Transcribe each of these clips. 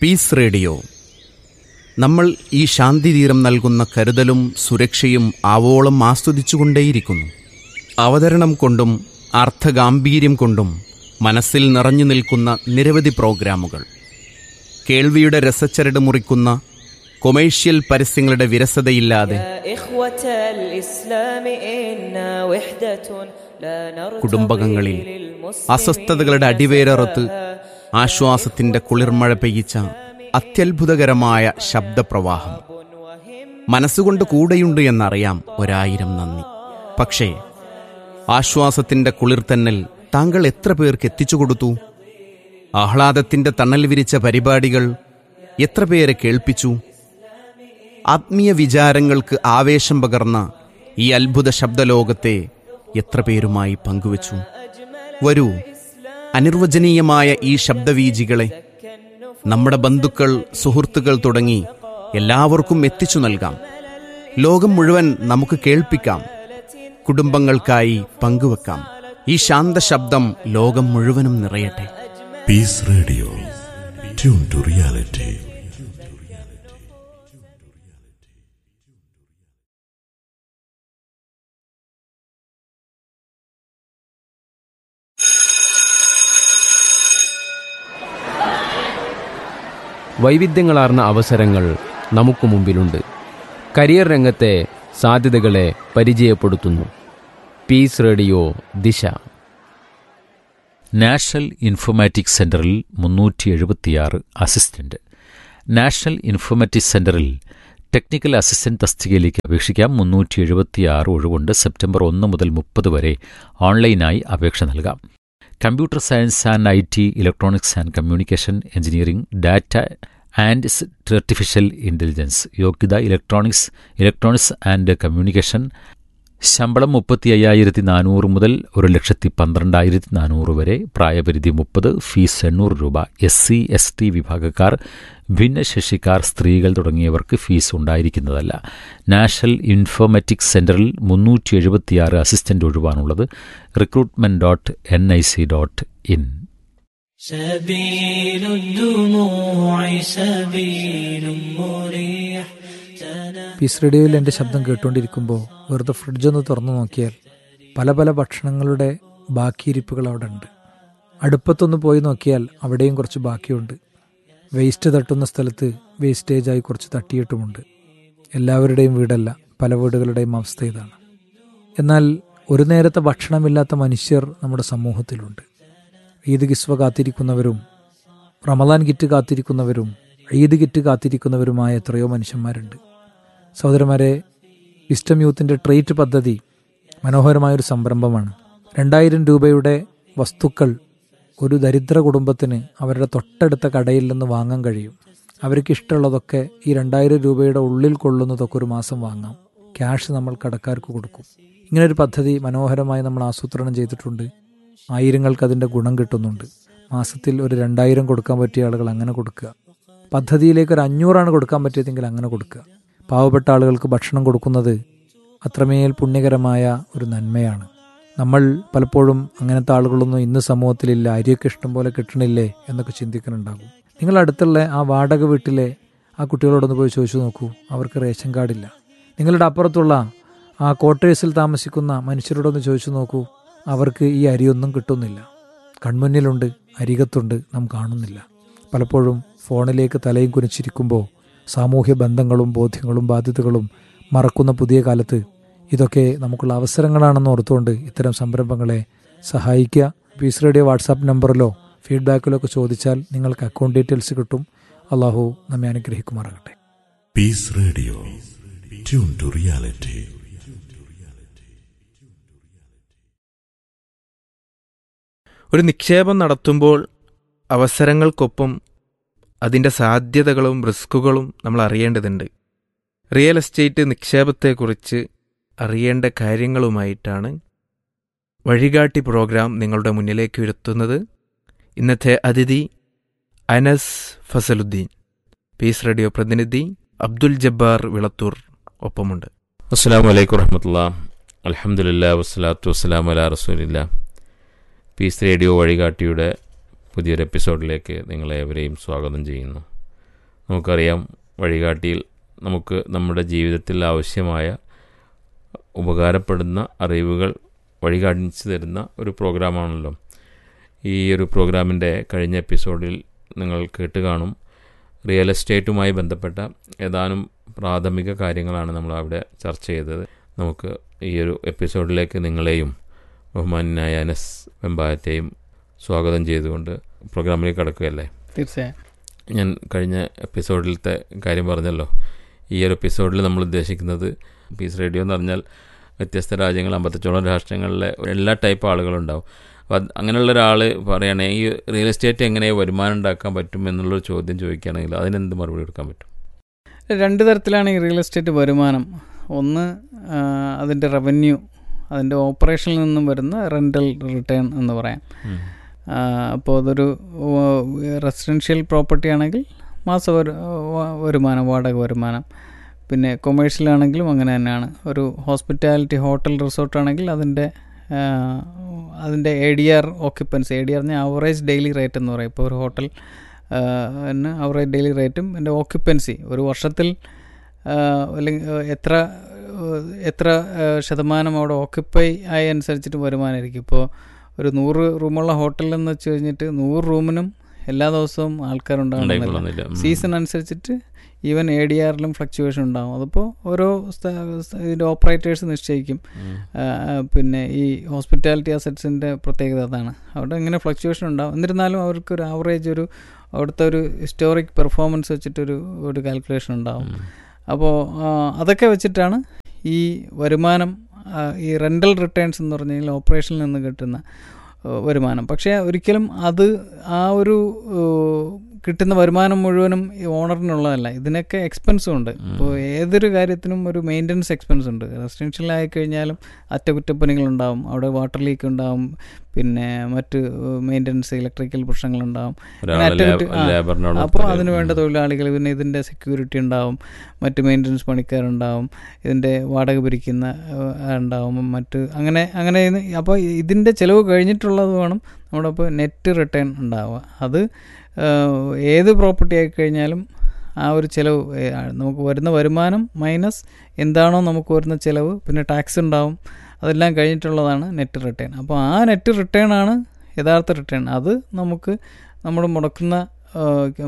Piece radio നമ്മൾ ഈ ശാന്തിതീരം നൽകുന്ന കരുതലും സുരക്ഷയും ആവോളം ആസ്വദിച്ചുകൊണ്ടേയിരിക്കുന്നു അവതരണം കൊണ്ടും അർത്ഥഗാംഭീര്യം കൊണ്ടും മനസ്സിൽ നിറഞ്ഞു നിൽക്കുന്ന നിരവധി പ്രോഗ്രാമുകൾ കേൾവിയുടെ രസച്ചരട് മുറിക്കുന്ന കൊമേഴ്ഷ്യൽ പരസ്യങ്ങളുടെ വിരസതയില്ലാതെ يا إخوة الإسلام إنا وحدة لا نرتضي കുടുംബകങ്ങളിൽ للمسلمين അസ്വസ്ഥതകളുടെ അടിവേരറുത്ത് ആശ്വാസത്തിന്റെ കുളിർമഴ പെയ്യിച്ച അത്യത്ഭുതകരമായ ശബ്ദപ്രവാഹം മനസ്സുകൊണ്ട് കൂടെയുണ്ട് എന്നറിയാം ഒരായിരം നന്ദി പക്ഷേ ആശ്വാസത്തിന്റെ കുളിർത്തന്നൽ താങ്കൾ എത്ര പേർക്ക് എത്തിച്ചു കൊടുത്തു ആഹ്ലാദത്തിന്റെ തണൽ വിരിച്ച പരിപാടികൾ എത്ര പേരെ കേൾപ്പിച്ചു ആത്മീയ വിചാരങ്ങൾക്ക് ആവേശം പകർന്ന ഈ അത്ഭുത ശബ്ദലോകത്തെ എത്ര പേരുമായി പങ്കുവച്ചു വരൂ അനിർവചനീയമായ ഈ ശബ്ദവീജികളെ നമ്മുടെ ബന്ധുക്കൾ സുഹൃത്തുക്കൾ തുടങ്ങി എല്ലാവർക്കും എത്തിച്ചു നൽകാം ലോകം മുഴുവൻ നമുക്ക് കേൾപ്പിക്കാം കുടുംബങ്ങൾക്കായി പങ്കുവെക്കാം ഈ ശാന്ത ശബ്ദം ലോകം മുഴുവനും നിറയട്ടെ Peace Radio. Tune to reality. വൈവിധ്യങ്ങളാർന്ന അവസരങ്ങൾ നമുക്ക് മുമ്പിലുണ്ട് കരിയർ രംഗത്തെ സാധ്യതകളെ പരിചയപ്പെടുത്തുന്നു peace radio Disha national informatics സെന്ററിൽ മുന്നൂറ്റി എഴുപത്തിയാറ് അസിസ്റ്റന്റ് നാഷണൽ ഇൻഫോമാറ്റിക്സ് സെന്ററിൽ ടെക്നിക്കൽ അസിസ്റ്റന്റ് തസ്തികയിലേക്ക് അപേക്ഷിക്കാം മുന്നൂറ്റി എഴുപത്തിയാറ് ഒഴിവുണ്ട് സെപ്റ്റംബർ ഒന്ന് മുതൽ മുപ്പത് വരെ ഓൺലൈനായി അപേക്ഷ നൽകാം computer science and I T electronics and communication engineering data and artificial intelligence യോഗ്യത ഇലക്ട്രോണിക്സ് ഇലക്ട്രോണിക്സ് ആൻഡ് കമ്മ്യൂണിക്കേഷൻ ശമ്പളം മുപ്പത്തി അയ്യായിരത്തി നാനൂറ് മുതൽ ഒരു ലക്ഷത്തി പന്ത്രണ്ടായിരത്തി നാനൂറ് വരെ പ്രായപരിധി മുപ്പത് ഫീസ് എണ്ണൂറ് രൂപ എസ് സി എസ് ടി വിഭാഗക്കാർ ഭിന്നശേഷിക്കാർ സ്ത്രീകൾ തുടങ്ങിയവർക്ക് ഫീസ് ഉണ്ടായിരിക്കുന്നതല്ല നാഷണൽ ഇൻഫോമാറ്റിക്സ് സെന്ററിൽ മുന്നൂറ്റി എഴുപത്തിയാറ് അസിസ്റ്റന്റ് ഒഴിവാണുള്ളത് recruitment dot N I C dot in سبيل الدموع سبيل مريح peace റേഡിയോയിൽ എൻ്റെ ശബ്ദം കേട്ടുകൊണ്ടിരിക്കുമ്പോൾ വെറുതെ ഫ്രിഡ്ജൊന്ന് തുറന്നു നോക്കിയാൽ പല പല ഭക്ഷണങ്ങളുടെ ബാക്കിയിരിപ്പുകൾ അവിടെ ഉണ്ട് അടുപ്പത്തൊന്ന് പോയി നോക്കിയാൽ അവിടെയും കുറച്ച് ബാക്കിയുണ്ട് വേസ്റ്റ് തട്ടുന്ന സ്ഥലത്ത് വേസ്റ്റേജായി കുറച്ച് തട്ടിയിട്ടുമുണ്ട് എല്ലാവരുടെയും വീടല്ല പല വീടുകളുടെയും അവസ്ഥ ഇതാണ് എന്നാൽ ഒരു നേരത്തെ ഭക്ഷണമില്ലാത്ത മനുഷ്യർ നമ്മുടെ സമൂഹത്തിലുണ്ട് ഈദ് കിസ്വ കാത്തിരിക്കുന്നവരും റമദാൻ കിറ്റ് കാത്തിരിക്കുന്നവരും ഈദ് കിറ്റ് കാത്തിരിക്കുന്നവരുമായ എത്രയോ മനുഷ്യന്മാരുണ്ട് സഹോദരന്മാരെ വിസ്റ്റം യൂത്തിൻ്റെ ട്രേറ്റ് പദ്ധതി മനോഹരമായൊരു സംരംഭമാണ് രണ്ടായിരം രൂപയുടെ വസ്തുക്കൾ ഒരു ദരിദ്ര കുടുംബത്തിന് അവരുടെ തൊട്ടടുത്ത കടയിൽ നിന്ന് വാങ്ങാൻ കഴിയും അവർക്ക് ഇഷ്ടമുള്ളതൊക്കെ ഈ രണ്ടായിരം രൂപയുടെ ഉള്ളിൽ കൊള്ളുന്നതൊക്കെ ഒരു മാസം വാങ്ങാം ക്യാഷ് നമ്മൾ കടക്കാർക്ക് കൊടുക്കും ഇങ്ങനൊരു പദ്ധതി മനോഹരമായി നമ്മൾ ആസൂത്രണം ചെയ്തിട്ടുണ്ട് ആയിരങ്ങൾക്ക് അതിൻ്റെ ഗുണം കിട്ടുന്നുണ്ട് മാസത്തിൽ ഒരു രണ്ടായിരം കൊടുക്കാൻ പറ്റിയ ആളുകൾ അങ്ങനെ കൊടുക്കുക പദ്ധതിയിലേക്ക് ഒരു അഞ്ഞൂറാണ് കൊടുക്കാൻ പറ്റിയതെങ്കിൽ അങ്ങനെ കൊടുക്കുക പാവപ്പെട്ട ആളുകൾക്ക് ഭക്ഷണം കൊടുക്കുന്നത് അത്രമേൽ പുണ്യകരമായ ഒരു നന്മയാണ് നമ്മൾ പലപ്പോഴും അങ്ങനത്തെ ആളുകളൊന്നും ഇന്ന് സമൂഹത്തിലില്ല അരിയൊക്കെ ഇഷ്ടം പോലെ കിട്ടണില്ലേ എന്നൊക്കെ ചിന്തിക്കുന്നുണ്ടാകും നിങ്ങൾ അടുത്തുള്ള ആ വാടക വീട്ടിലെ ആ കുട്ടികളോടൊന്ന് പോയി ചോദിച്ചു നോക്കൂ അവർക്ക് റേഷൻ കാർഡില്ല നിങ്ങളുടെ അപ്പുറത്തുള്ള ആ ക്വാർട്ടേഴ്സിൽ താമസിക്കുന്ന മനുഷ്യരോടൊന്ന് ചോദിച്ചു നോക്കൂ അവർക്ക് ഈ അരിയൊന്നും കിട്ടുന്നില്ല കൺമുന്നിലുണ്ട് അരികത്തുണ്ട് നാം കാണുന്നില്ല പലപ്പോഴും ഫോണിലേക്ക് തലയും കുനിച്ചിരിക്കുമ്പോൾ സാമൂഹ്യ ബന്ധങ്ങളും ബോധ്യങ്ങളും ബാധ്യതകളും മറക്കുന്ന പുതിയ കാലത്ത് ഇതൊക്കെ നമുക്കുള്ള അവസരങ്ങളാണെന്ന് ഓർത്തുകൊണ്ട് ഇത്തരം സംരംഭങ്ങളെ സഹായിക്കുക പീസ് റേഡിയോ വാട്സാപ്പ് നമ്പറിലോ ഫീഡ്ബാക്കിലോ ഒക്കെ ചോദിച്ചാൽ നിങ്ങൾക്ക് അക്കൗണ്ട് ഡീറ്റെയിൽസ് കിട്ടും അള്ളാഹു നമ്മെ അനുഗ്രഹിക്കുമാറാകട്ടെ Peace Radio. Tune to reality. ഒരു നിക്ഷേപം നടത്തുമ്പോൾ അവസരങ്ങൾക്കൊപ്പം അതിൻ്റെ സാധ്യതകളും റിസ്കുകളും നമ്മൾ അറിയേണ്ടതുണ്ട് റിയൽ എസ്റ്റേറ്റ് നിക്ഷേപത്തെക്കുറിച്ച് അറിയേണ്ട കാര്യങ്ങളുമായിട്ടാണ് വഴികാട്ടി പ്രോഗ്രാം നിങ്ങളുടെ മുന്നിലേക്ക് വരുത്തുന്നത് ഇന്നത്തെ അതിഥി അനസ് ഫസലുദ്ദീൻ പീസ് റേഡിയോ പ്രതിനിധി അബ്ദുൽ ജബ്ബാർ വിളത്തൂർ ഒപ്പമുണ്ട് അസ്സാം വലൈക്കും വറഹമത്തുള്ള അലഹമുല്ല വസ്സലാത്തു വസ്സലാം അല റസൂലില്ല പീസ് റേഡിയോ വഴികാട്ടിയുടെ പുതിയൊരു എപ്പിസോഡിലേക്ക് നിങ്ങളെ എവരെയും സ്വാഗതം ചെയ്യുന്നു നമുക്കറിയാം വഴികാട്ടിയിൽ നമുക്ക് നമ്മുടെ ജീവിതത്തിൽ ആവശ്യമായ ഉപകാരപ്പെടുന്ന അറിവുകൾ വഴികാണിച്ചു തരുന്ന ഒരു പ്രോഗ്രാമാണല്ലോ ഈ ഒരു പ്രോഗ്രാമിൻ്റെ കഴിഞ്ഞ എപ്പിസോഡിൽ നിങ്ങൾ കേട്ട് കാണും റിയൽ എസ്റ്റേറ്റുമായി ബന്ധപ്പെട്ട ഏതാനും പ്രാഥമിക കാര്യങ്ങളാണ് നമ്മൾ അവിടെ ചർച്ച ചെയ്തത് നമുക്ക് ഈ ഒരു എപ്പിസോഡിലേക്ക് നിങ്ങളെയും ബഹുമാനായ അനസ് വെമ്പായത്തെയും സ്വാഗതം ചെയ്തുകൊണ്ട് പ്രോഗ്രാമിലേക്ക് കടക്കുകയല്ലേ തീർച്ചയായും ഞാൻ കഴിഞ്ഞ എപ്പിസോഡിലത്തെ കാര്യം പറഞ്ഞല്ലോ ഈ ഒരു എപ്പിസോഡിൽ നമ്മൾ ഉദ്ദേശിക്കുന്നത് പീസ് റേഡിയോ എന്ന് പറഞ്ഞാൽ വ്യത്യസ്ത രാജ്യങ്ങൾ അമ്പത്തഞ്ചോളം രാഷ്ട്രങ്ങളിലെ എല്ലാ ടൈപ്പ് ആളുകളുണ്ടാവും അപ്പോൾ അത് അങ്ങനെയുള്ള ഒരാൾ പറയുകയാണെങ്കിൽ ഈ റിയൽ എസ്റ്റേറ്റ് എങ്ങനെ വരുമാനം ഉണ്ടാക്കാൻ പറ്റും എന്നുള്ളൊരു ചോദ്യം ചോദിക്കുകയാണെങ്കിൽ അതിനെന്ത് മറുപടി കൊടുക്കാൻ പറ്റും രണ്ട് തരത്തിലാണ് ഈ റിയൽ എസ്റ്റേറ്റ് വരുമാനം ഒന്ന് ആ, അതിൻ്റെ റവന്യൂ അതിൻ്റെ ഓപ്പറേഷനിൽ നിന്നും വരുന്ന റെൻ്റൽ റിട്ടേൺ എന്ന് പറയാം ഉം. ആ, അപ്പോൾ അതൊരു റെസിഡൻഷ്യൽ പ്രോപ്പർട്ടി ആണെങ്കിൽ മാസ വരു- വ- വരുമാനം വാടക വരുമാനം പിന്നെ കൊമേഴ്ഷ്യൽ ആണെങ്കിലും അങ്ങനെ തന്നെയാണ് ഒരു ഹോസ്പിറ്റാലിറ്റി ഹോട്ടൽ റിസോർട്ട് ആണെങ്കിൽ അതിൻ്റെ ആ, അതിൻ്റെ A D R occupancy A D R പറഞ്ഞാൽ ആവറേജ് ഡെയിലി റേറ്റ് എന്ന് പറയും ഇപ്പോൾ ഒരു ഹോട്ടൽ ആവറേജ് ഡെയിലി റേറ്റും എൻ്റെ ഓക്യുപ്പൻസി ഒരു വർഷത്തിൽ ആ, അല്ലെങ്കിൽ ആ, എത്ര ആ, എത്ര ആ, ശതമാനം അവിടെ ഓക്യുപ്പൈ ആയി അനുസരിച്ചിട്ട് വരുമാനമായിരിക്കും ഇപ്പോൾ ഒരു നൂറ് റൂമുള്ള ഹോട്ടലിൽ എന്ന് വെച്ച് കഴിഞ്ഞിട്ട് നൂറ് റൂമിനും എല്ലാ ദിവസവും ആൾക്കാരുണ്ടാകുന്നില്ല ഉണ്ടായിക്കൊള്ളുന്നില്ല. ഉം. സീസൺ അനുസരിച്ചിട്ട് ഈവൻ എ ഡി ആറിലും ഫ്ലക്ച്വേഷൻ ഉണ്ടാകും അതിപ്പോൾ ഓരോ സ്ഥ- സ്ഥ- ഇതിൻ്റെ ഓപ്പറേറ്റേഴ്സ് നിശ്ചയിക്കും ആ, ആ, പിന്നെ ഈ ഹോസ്പിറ്റാലിറ്റി അസറ്റ്സിൻ്റെ പ്രത്യേകത അതാണ് അവിടെ ഇങ്ങനെ ഫ്ലക്ച്വേഷൻ ഉണ്ടാവും എന്നിരുന്നാലും അവർക്ക് ഒരു ആവറേജ് ഒരു അവിടുത്തെ ഒരു ഹിസ്റ്റോറിക് പെർഫോമൻസ് വെച്ചിട്ടൊരു ഒരു കാൽക്കുലേഷൻ ഉണ്ടാവും അപ്പോൾ അതൊക്കെ വെച്ചിട്ടാണ് ഈ വരുമാനം ആ, ഈ റെൻ്റൽ റിട്ടേൺസ് എന്ന് പറഞ്ഞു കഴിഞ്ഞാൽ ഓപ്പറേഷനിൽ നിന്ന് കിട്ടുന്ന ആ, വരുമാനം പക്ഷേ ഒരിക്കലും അത് ആ ഒരു ആ, കിട്ടുന്ന വരുമാനം മുഴുവനും ഈ ഓണറിനുള്ളതല്ല ഇതിനൊക്കെ എക്സ്പെൻസും ഉണ്ട് ഇപ്പോൾ ഏതൊരു കാര്യത്തിനും ഒരു മെയിൻ്റനൻസ് എക്സ്പെൻസ് ഉണ്ട് റെസിഡൻഷ്യൽ ആയി കഴിഞ്ഞാലും അറ്റകുറ്റപ്പണികളുണ്ടാവും അവിടെ വാട്ടർ ലീക്ക് ഉണ്ടാവും പിന്നെ മറ്റ് മെയിൻ്റനൻസ് ഇലക്ട്രിക്കൽ പ്രശ്നങ്ങളുണ്ടാവും ഒരാളെ അങ്ങനെ അറ്റകുറ്റ- ലാബ്- ആ, ലേബറിനോട് അപ്പോൾ ഉത്തരവ്. അതിന് വേണ്ട തൊഴിലാളികൾ പിന്നെ ഇതിൻ്റെ സെക്യൂരിറ്റി ഉണ്ടാവും മറ്റ് മെയിൻ്റനൻസ് പണിക്കാരുണ്ടാവും ഇതിൻ്റെ വാടക പിരിക്കുന്ന ആ, ഉണ്ടാവും മറ്റ് അങ്ങനെ അങ്ങനെ ഇത് അപ്പോൾ ഇതിൻ്റെ ചിലവ് കഴിഞ്ഞിട്ടുള്ളത് വേണം നമ്മുടെ ഇപ്പോൾ നെറ്റ് റിട്ടേൺ ഉണ്ടാവുക അത് ആ, ഏത് പ്രോപ്പർട്ടി ആയി കഴിഞ്ഞാലും ആ ഒരു ചിലവ് ഏ, ആ, നമുക്ക് വരുന്ന വരുമാനം മൈനസ് എന്താണോ നമുക്ക് വരുന്ന ചിലവ് പിന്നെ ടാക്സ് ഉണ്ടാവും അതെല്ലാം കഴിഞ്ഞിട്ടുള്ളതാണ് നെറ്റ് റിട്ടേൺ അപ്പോൾ ആ നെറ്റ് റിട്ടേൺ ആണ് യഥാർത്ഥ റിട്ടേൺ അത് നമുക്ക് നമ്മൾ മുടക്കുന്ന ആ,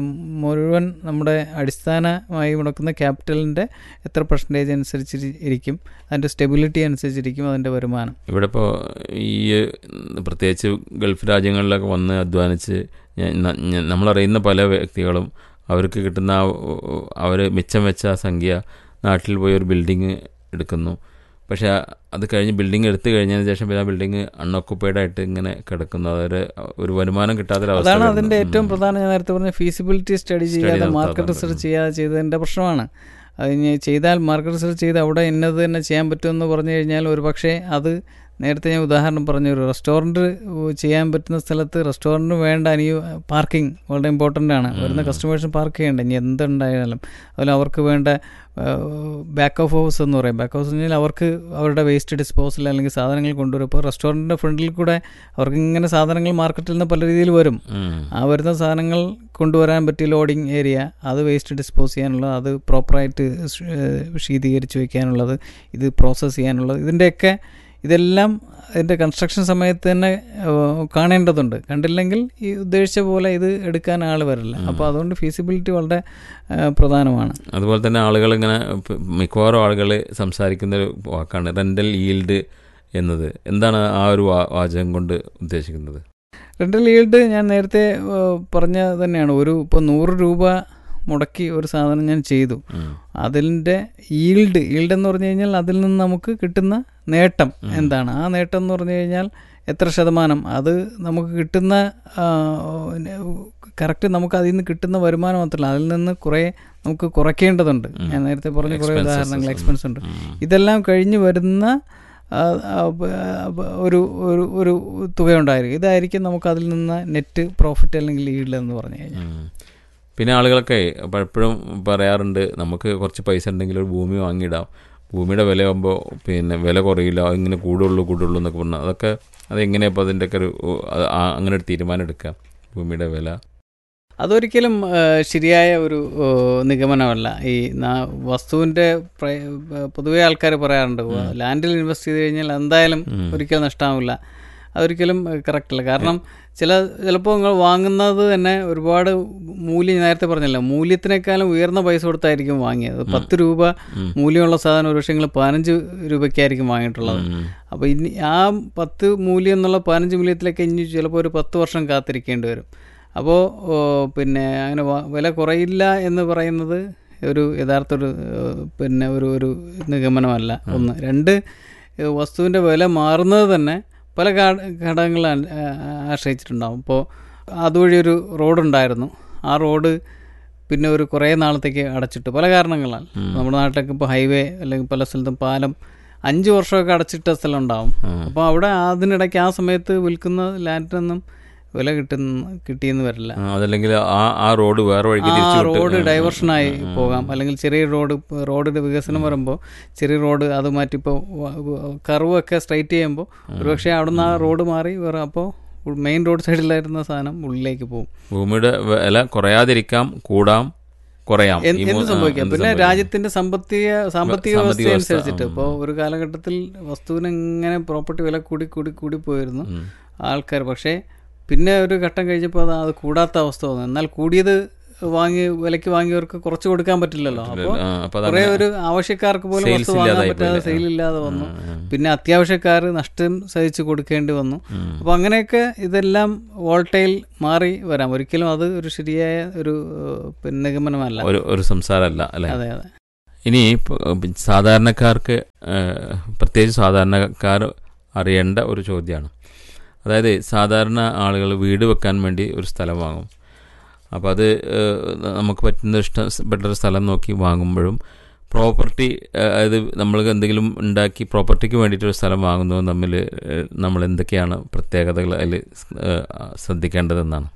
മുഴുവൻ നമ്മുടെ അടിസ്ഥാനമായി മുടക്കുന്ന ക്യാപിറ്റലിൻ്റെ എത്ര പെർസെൻറ്റേജ് അനുസരിച്ച് ഇരിക്കും അതിൻ്റെ സ്റ്റെബിലിറ്റി അനുസരിച്ചിരിക്കും അതിൻ്റെ വരുമാനം ഇവിടെ ഇപ്പോൾ ഈ പ്രത്യേകിച്ച് ഗൾഫ് രാജ്യങ്ങളിലൊക്കെ വന്ന് അധ്വാനിച്ച് ഞാൻ- ന- ഞാൻ- നമ്മളറിയുന്ന പല വ്യക്തികളും അവർക്ക് കിട്ടുന്ന അവർ മിച്ചം വെച്ച ആ സംഖ്യ നാട്ടിൽ പോയി ഒരു ബിൽഡിങ് എടുക്കുന്നു പക്ഷേ അത് കഴിഞ്ഞ് ബിൽഡിംഗ് എടുത്തു കഴിഞ്ഞതിന് ശേഷം പിന്നെ ആ ബിൽഡിംഗ് അൺഓക്കുപ്പൈഡ് ആയിട്ട് ഇങ്ങനെ കിടക്കുന്നു അതൊരു ഒരു വരുമാനം കിട്ടാത്തൊരവസ്ഥ അതാണ് വരുന്നു. അതിൻ്റെ ഏറ്റവും ഉം. പ്രധാനം ഞാൻ നേരത്തെ പറഞ്ഞ ഫീസിബിലിറ്റി സ്റ്റഡി Study ചെയ്യാതെ നടത്താതെ മാർക്കറ്റ് ഉണ്ട്. റിസർച്ച് ചെയ്യാതെ ചെയ്തതിൻ്റെ പ്രശ്നമാണ് അത് ഇനി ചെയ്താൽ മാർക്കറ്റ് റിസർച്ച് ചെയ്ത് അവിടെ ഇന്നത് തന്നെ ചെയ്യാൻ പറ്റുമെന്ന് പറഞ്ഞു കഴിഞ്ഞാൽ ഒരു പക്ഷേ അത് നേരത്തെ ഞാൻ ഉദാഹരണം പറഞ്ഞു ഒരു റെസ്റ്റോറൻറ്റ് ചെയ്യാൻ പറ്റുന്ന സ്ഥലത്ത് റെസ്റ്റോറൻറ്റിന് വേണ്ട അനുയോ പാർക്കിംഗ് വളരെ ഇമ്പോർട്ടൻ്റ് ആണ് വരുന്ന കസ്റ്റമേഴ്സിന് പാർക്ക് ചെയ്യേണ്ട ഇനി എന്തുണ്ടായാലും അതുപോലെ അവർക്ക് വേണ്ട ബാക്ക് ഓഫ് ഹൗസ് എന്ന് പറയും ബാക്ക് ഹൗസ് എന്ന് പറഞ്ഞാൽ അവർക്ക് അവരുടെ വേസ്റ്റ് ഡിസ്പോസൽ അല്ലെങ്കിൽ സാധനങ്ങൾ കൊണ്ടുവരും ഇപ്പോൾ റെസ്റ്റോറൻറ്റിൻ്റെ ഫ്രണ്ടിൽ കൂടെ അവർക്ക് ഇങ്ങനെ സാധനങ്ങൾ മാർക്കറ്റിൽ നിന്ന് പല രീതിയിൽ വരും ഉം. ആ വരുന്ന സാധനങ്ങൾ കൊണ്ടുവരാൻ പറ്റിയ ലോഡിങ് ഏരിയ അത് വേസ്റ്റ് ഡിസ്പോസ് ചെയ്യാനുള്ളത് അത് പ്രോപ്പറായിട്ട് ശീതീകരിച്ച് വയ്ക്കാനുള്ളത് ഇത് പ്രോസസ്സ് ചെയ്യാനുള്ളത് ഇതിൻ്റെയൊക്കെ ഇതെല്ലാം ഇതിൻ്റെ കൺസ്ട്രക്ഷൻ സമയത്ത് തന്നെ ഏഹ്, കാണേണ്ടതുണ്ട് കണ്ടില്ലെങ്കിൽ ഈ ഉദ്ദേശിച്ച പോലെ ഇത് എടുക്കാൻ ആൾ വരില്ല അപ്പോൾ അതുകൊണ്ട് ഫീസിബിലിറ്റി വളരെ ഏഹ്, പ്രധാനമാണ് അതുപോലെ തന്നെ ആളുകൾ ഇങ്ങനെ പ- മിക്കവാറും ആളുകൾ സംസാരിക്കുന്ന ഒരു വാക്കാണ് റെൻ്റൽ ഈൽഡ് എന്നത് എന്താണ് ആ ഒരു വാ- വാചകം കൊണ്ട് ഉദ്ദേശിക്കുന്നത് റെൻ്റൽ ഈൽഡ് ഞാൻ നേരത്തെ ഏഹ്, പറഞ്ഞ തന്നെയാണ് ഒരു ഇപ്പോൾ നൂറ് രൂപ മുടക്കി ഒരു സാധനം ഞാൻ ചെയ്തു ഉം. അതിൻ്റെ ഈൽഡ് ഈൽഡ് എന്ന് പറഞ്ഞു കഴിഞ്ഞാൽ അതിൽ നിന്ന് നമുക്ക് കിട്ടുന്ന നേട്ടം എന്താണ് ആ നേട്ടം എന്ന് പറഞ്ഞു കഴിഞ്ഞാൽ എത്ര ശതമാനം അത് നമുക്ക് കിട്ടുന്ന കറക്റ്റ് നമുക്ക് അതിൽ നിന്ന് കിട്ടുന്ന വരുമാനം മാത്രമല്ല അതിൽ നിന്ന് കുറേ നമുക്ക് കുറയ്ക്കേണ്ടതുണ്ട് ഞാൻ നേരത്തെ പറഞ്ഞ കുറേ Expenses ഉദാഹരണങ്ങൾ ഉം. എക്സ്പെൻസ് ഉണ്ട് ഉം. ഇതെല്ലാം കഴിഞ്ഞ് വരുന്ന ആ, ആ, ബ- ബ- ഒരു ഒരു ഒരു തുകയുണ്ടായിരിക്കും ഇതായിരിക്കും നമുക്ക് അതിൽ നിന്ന് നെറ്റ് പ്രോഫിറ്റ് അല്ലെങ്കിൽ ഈൽഡ് എന്ന് പറഞ്ഞു കഴിഞ്ഞാൽ ഉം. പിന്നെ ആളുകളൊക്കെ പലപ്പോഴും പറയാറുണ്ട് നമുക്ക് കുറച്ച് പൈസ ഉണ്ടെങ്കിൽ ഒരു ഭൂമി വാങ്ങിയിടാം ഭൂമിയുടെ വില ആകുമ്പോൾ പിന്നെ വില കുറയില്ല ഇങ്ങനെ കൂടുള്ളൂ കൂടുള്ളൂ എന്നൊക്കെ പറഞ്ഞു അതൊക്കെ അതെങ്ങനെയാണ് ഇപ്പോൾ അതിൻ്റെയൊക്കെ ഒരു ആ- ആ- അങ്ങനെ ഒരു തീരുമാനം എടുക്കുക ഭൂമിയുടെ വില അതൊരിക്കലും ആ, ശരിയായ ഒരു ഓ, നിഗമനമല്ല ഈ നാ- വസ്തുവിൻ്റെ പ്രയ- പൊതുവെ ആൾക്കാർ പറയാറുണ്ട് ലാൻഡിൽ ഇൻവെസ്റ്റ് ചെയ്ത് കഴിഞ്ഞാൽ എന്തായാലും ഒരിക്കലും നഷ്ടമാവില്ല അതൊരിക്കലും കറക്റ്റ് അല്ല കാരണം ചില ചിലപ്പോൾ നിങ്ങൾ വാങ്ങുന്നത് തന്നെ ഒരുപാട് മൂല്യം നേരത്തെ പറഞ്ഞല്ലോ മൂല്യത്തിനേക്കാളും ഉയർന്ന പൈസ കൊടുത്തായിരിക്കും വാങ്ങിയത് പത്ത് രൂപ മൂല്യമുള്ള സാധനം ഒരു പക്ഷേ നിങ്ങൾ പതിനഞ്ച് രൂപയ്ക്കായിരിക്കും വാങ്ങിയിട്ടുള്ളത് അപ്പോൾ ഇനി ആ പത്ത് മൂല്യം എന്നുള്ള പതിനഞ്ച് മൂല്യത്തിലേക്ക് ഇനി ചിലപ്പോൾ ഒരു പത്ത് വർഷം കാത്തിരിക്കേണ്ടി വരും അപ്പോൾ ഓ, പിന്നെ അങ്ങനെ വ- വില കുറയില്ല എന്ന് പറയുന്നത് ഒരു യഥാർത്ഥ ഒരു ഏഹ്, പിന്നെ ഒരു ഒരു നിഗമനമല്ല ഒന്ന് രണ്ട് ഏഹ്, വസ്തുവിൻ്റെ വില മാറുന്നത് തന്നെ പല ഘട- ഘടകങ്ങളെ ആ- ആ- ആശ്രയിച്ചിട്ടുണ്ടാവും ഇപ്പോൾ അതുവഴി ഒരു റോഡുണ്ടായിരുന്നു ആ റോഡ് പിന്നെ ഒരു കുറേ നാളത്തേക്ക് അടച്ചിട്ടു പല കാരണങ്ങളാൽ നമ്മുടെ നാട്ടിലൊക്കെ ഇപ്പോൾ ഹൈവേ അല്ലെങ്കിൽ പല സ്ഥലത്തും പാലം അഞ്ച് വർഷമൊക്കെ അടച്ചിട്ട സ്ഥലം ഉണ്ടാവും അപ്പോൾ അവിടെ അതിനിടയ്ക്ക് ആ സമയത്ത് വിൽക്കുന്ന ലാൻഡിനൊന്നും വില കിട്ടുന്ന കിട്ടിയെന്ന് വരില്ല ആ, അതല്ലെങ്കിൽ ആ ആ റോഡ് വേറെ വഴിക്ക് ആ തിരിച്ചു വിട്ട് റോഡ് ഡൈവേർഷനായി പോകാം അല്ലെങ്കിൽ ചെറിയ റോഡ് റോഡിന്റെ വികസനം വരുമ്പോൾ ചെറിയ റോഡ് അത് മാറ്റി ഇപ്പോൾ കർവൊക്കെ സ്ട്രൈറ്റ് ചെയ്യുമ്പോൾ ഒരുപക്ഷെ അവിടുന്ന് ആ റോഡ് മാറി വേറെ അപ്പോൾ മെയിൻ റോഡ് സൈഡിലായിരുന്ന സാധനം ഉള്ളിലേക്ക് പോകും ഭൂമിയുടെ വില കുറയാതിരിക്കാം കൂടാം കുറയാം എന്ത് ഈ മൂ- എന്ത് ആ, സംഭവിക്കാം എന്ത് പിന്നെ സംഭവിക്കാം? രാജ്യത്തിന്റെ സാമ്പത്തിക സാമ്പത്തിക സാമ്പത്തിക വ്യവസ്ഥ വ്യവസ്ഥ, അനുസരിച്ചിട്ട് ഉം. ഇപ്പോൾ ഒരു കാലഘട്ടത്തിൽ വസ്തുവിന് ഇങ്ങനെ പ്രോപ്പർട്ടി വില കൂടി കൂടി കൂടി പോയിരുന്നു ആൾക്കാർ പക്ഷേ പിന്നെ ഒരു ഘട്ടം കഴിഞ്ഞപ്പോൾ അത് അത് കൂടാത്ത അവസ്ഥ വന്നു എന്നാൽ കൂടിയത് വാങ്ങി വിലയ്ക്ക് വാങ്ങിയവർക്ക് കുറച്ച് കൊടുക്കാൻ പറ്റില്ലല്ലോ അപ്പോൾ ആ, അപ്പോൾ കുറേ അതങ്ങനെ ഒരു ആവശ്യക്കാർക്ക് പോലും sales വസ്തു വാങ്ങാൻ ഇല്ലാതായി പറ്റാതെ പോയില്ലേ? സെയിലില്ലാതെ വന്നു പിന്നെ അത്യാവശ്യക്കാർ നഷ്ടം സഹിച്ച് കൊടുക്കേണ്ടി വന്നു അപ്പോൾ അങ്ങനെയൊക്കെ ഇതെല്ലാം വോൾട്ടൈൽ മാറി വരാം ഒരിക്കലും അത് ഒരു ശരിയായ ഒരു ഏഹ്, പിന്നെ നിഗമനമല്ല ഒരു ഒരു സംസാരമല്ല അല്ലേ അതെ അതെ ഇനി ഇപ്പൊ, ഉം, സാധാരണക്കാർക്ക് ഏഹ്, പ്രത്യേകിച്ച് സാധാരണക്കാർ അറിയേണ്ട ഒരു ചോദ്യമാണ് അതായത് സാധാരണ ആളുകൾ വീട് വെക്കാൻ വേണ്ടി ഒരു സ്ഥലം വാങ്ങും അപ്പോൾ അത് ഏഹ്, നമുക്ക് പറ്റുന്ന ഇഷ്ടപ്പെട്ട ഒരു സ്ഥലം നോക്കി വാങ്ങുമ്പോഴും പ്രോപ്പർട്ടി അതായത് നമ്മൾ എന്തെങ്കിലും ഉണ്ടാക്കി പ്രോപ്പർട്ടിക്ക് വേണ്ടിയിട്ടൊരു സ്ഥലം വാങ്ങുന്നതും തമ്മിൽ ഏഹ്, നമ്മൾ എന്തൊക്കെയാണ് പ്രത്യേകതകൾ അതിൽ ശ്രദ്ധിക്കേണ്ടതെന്നാണ്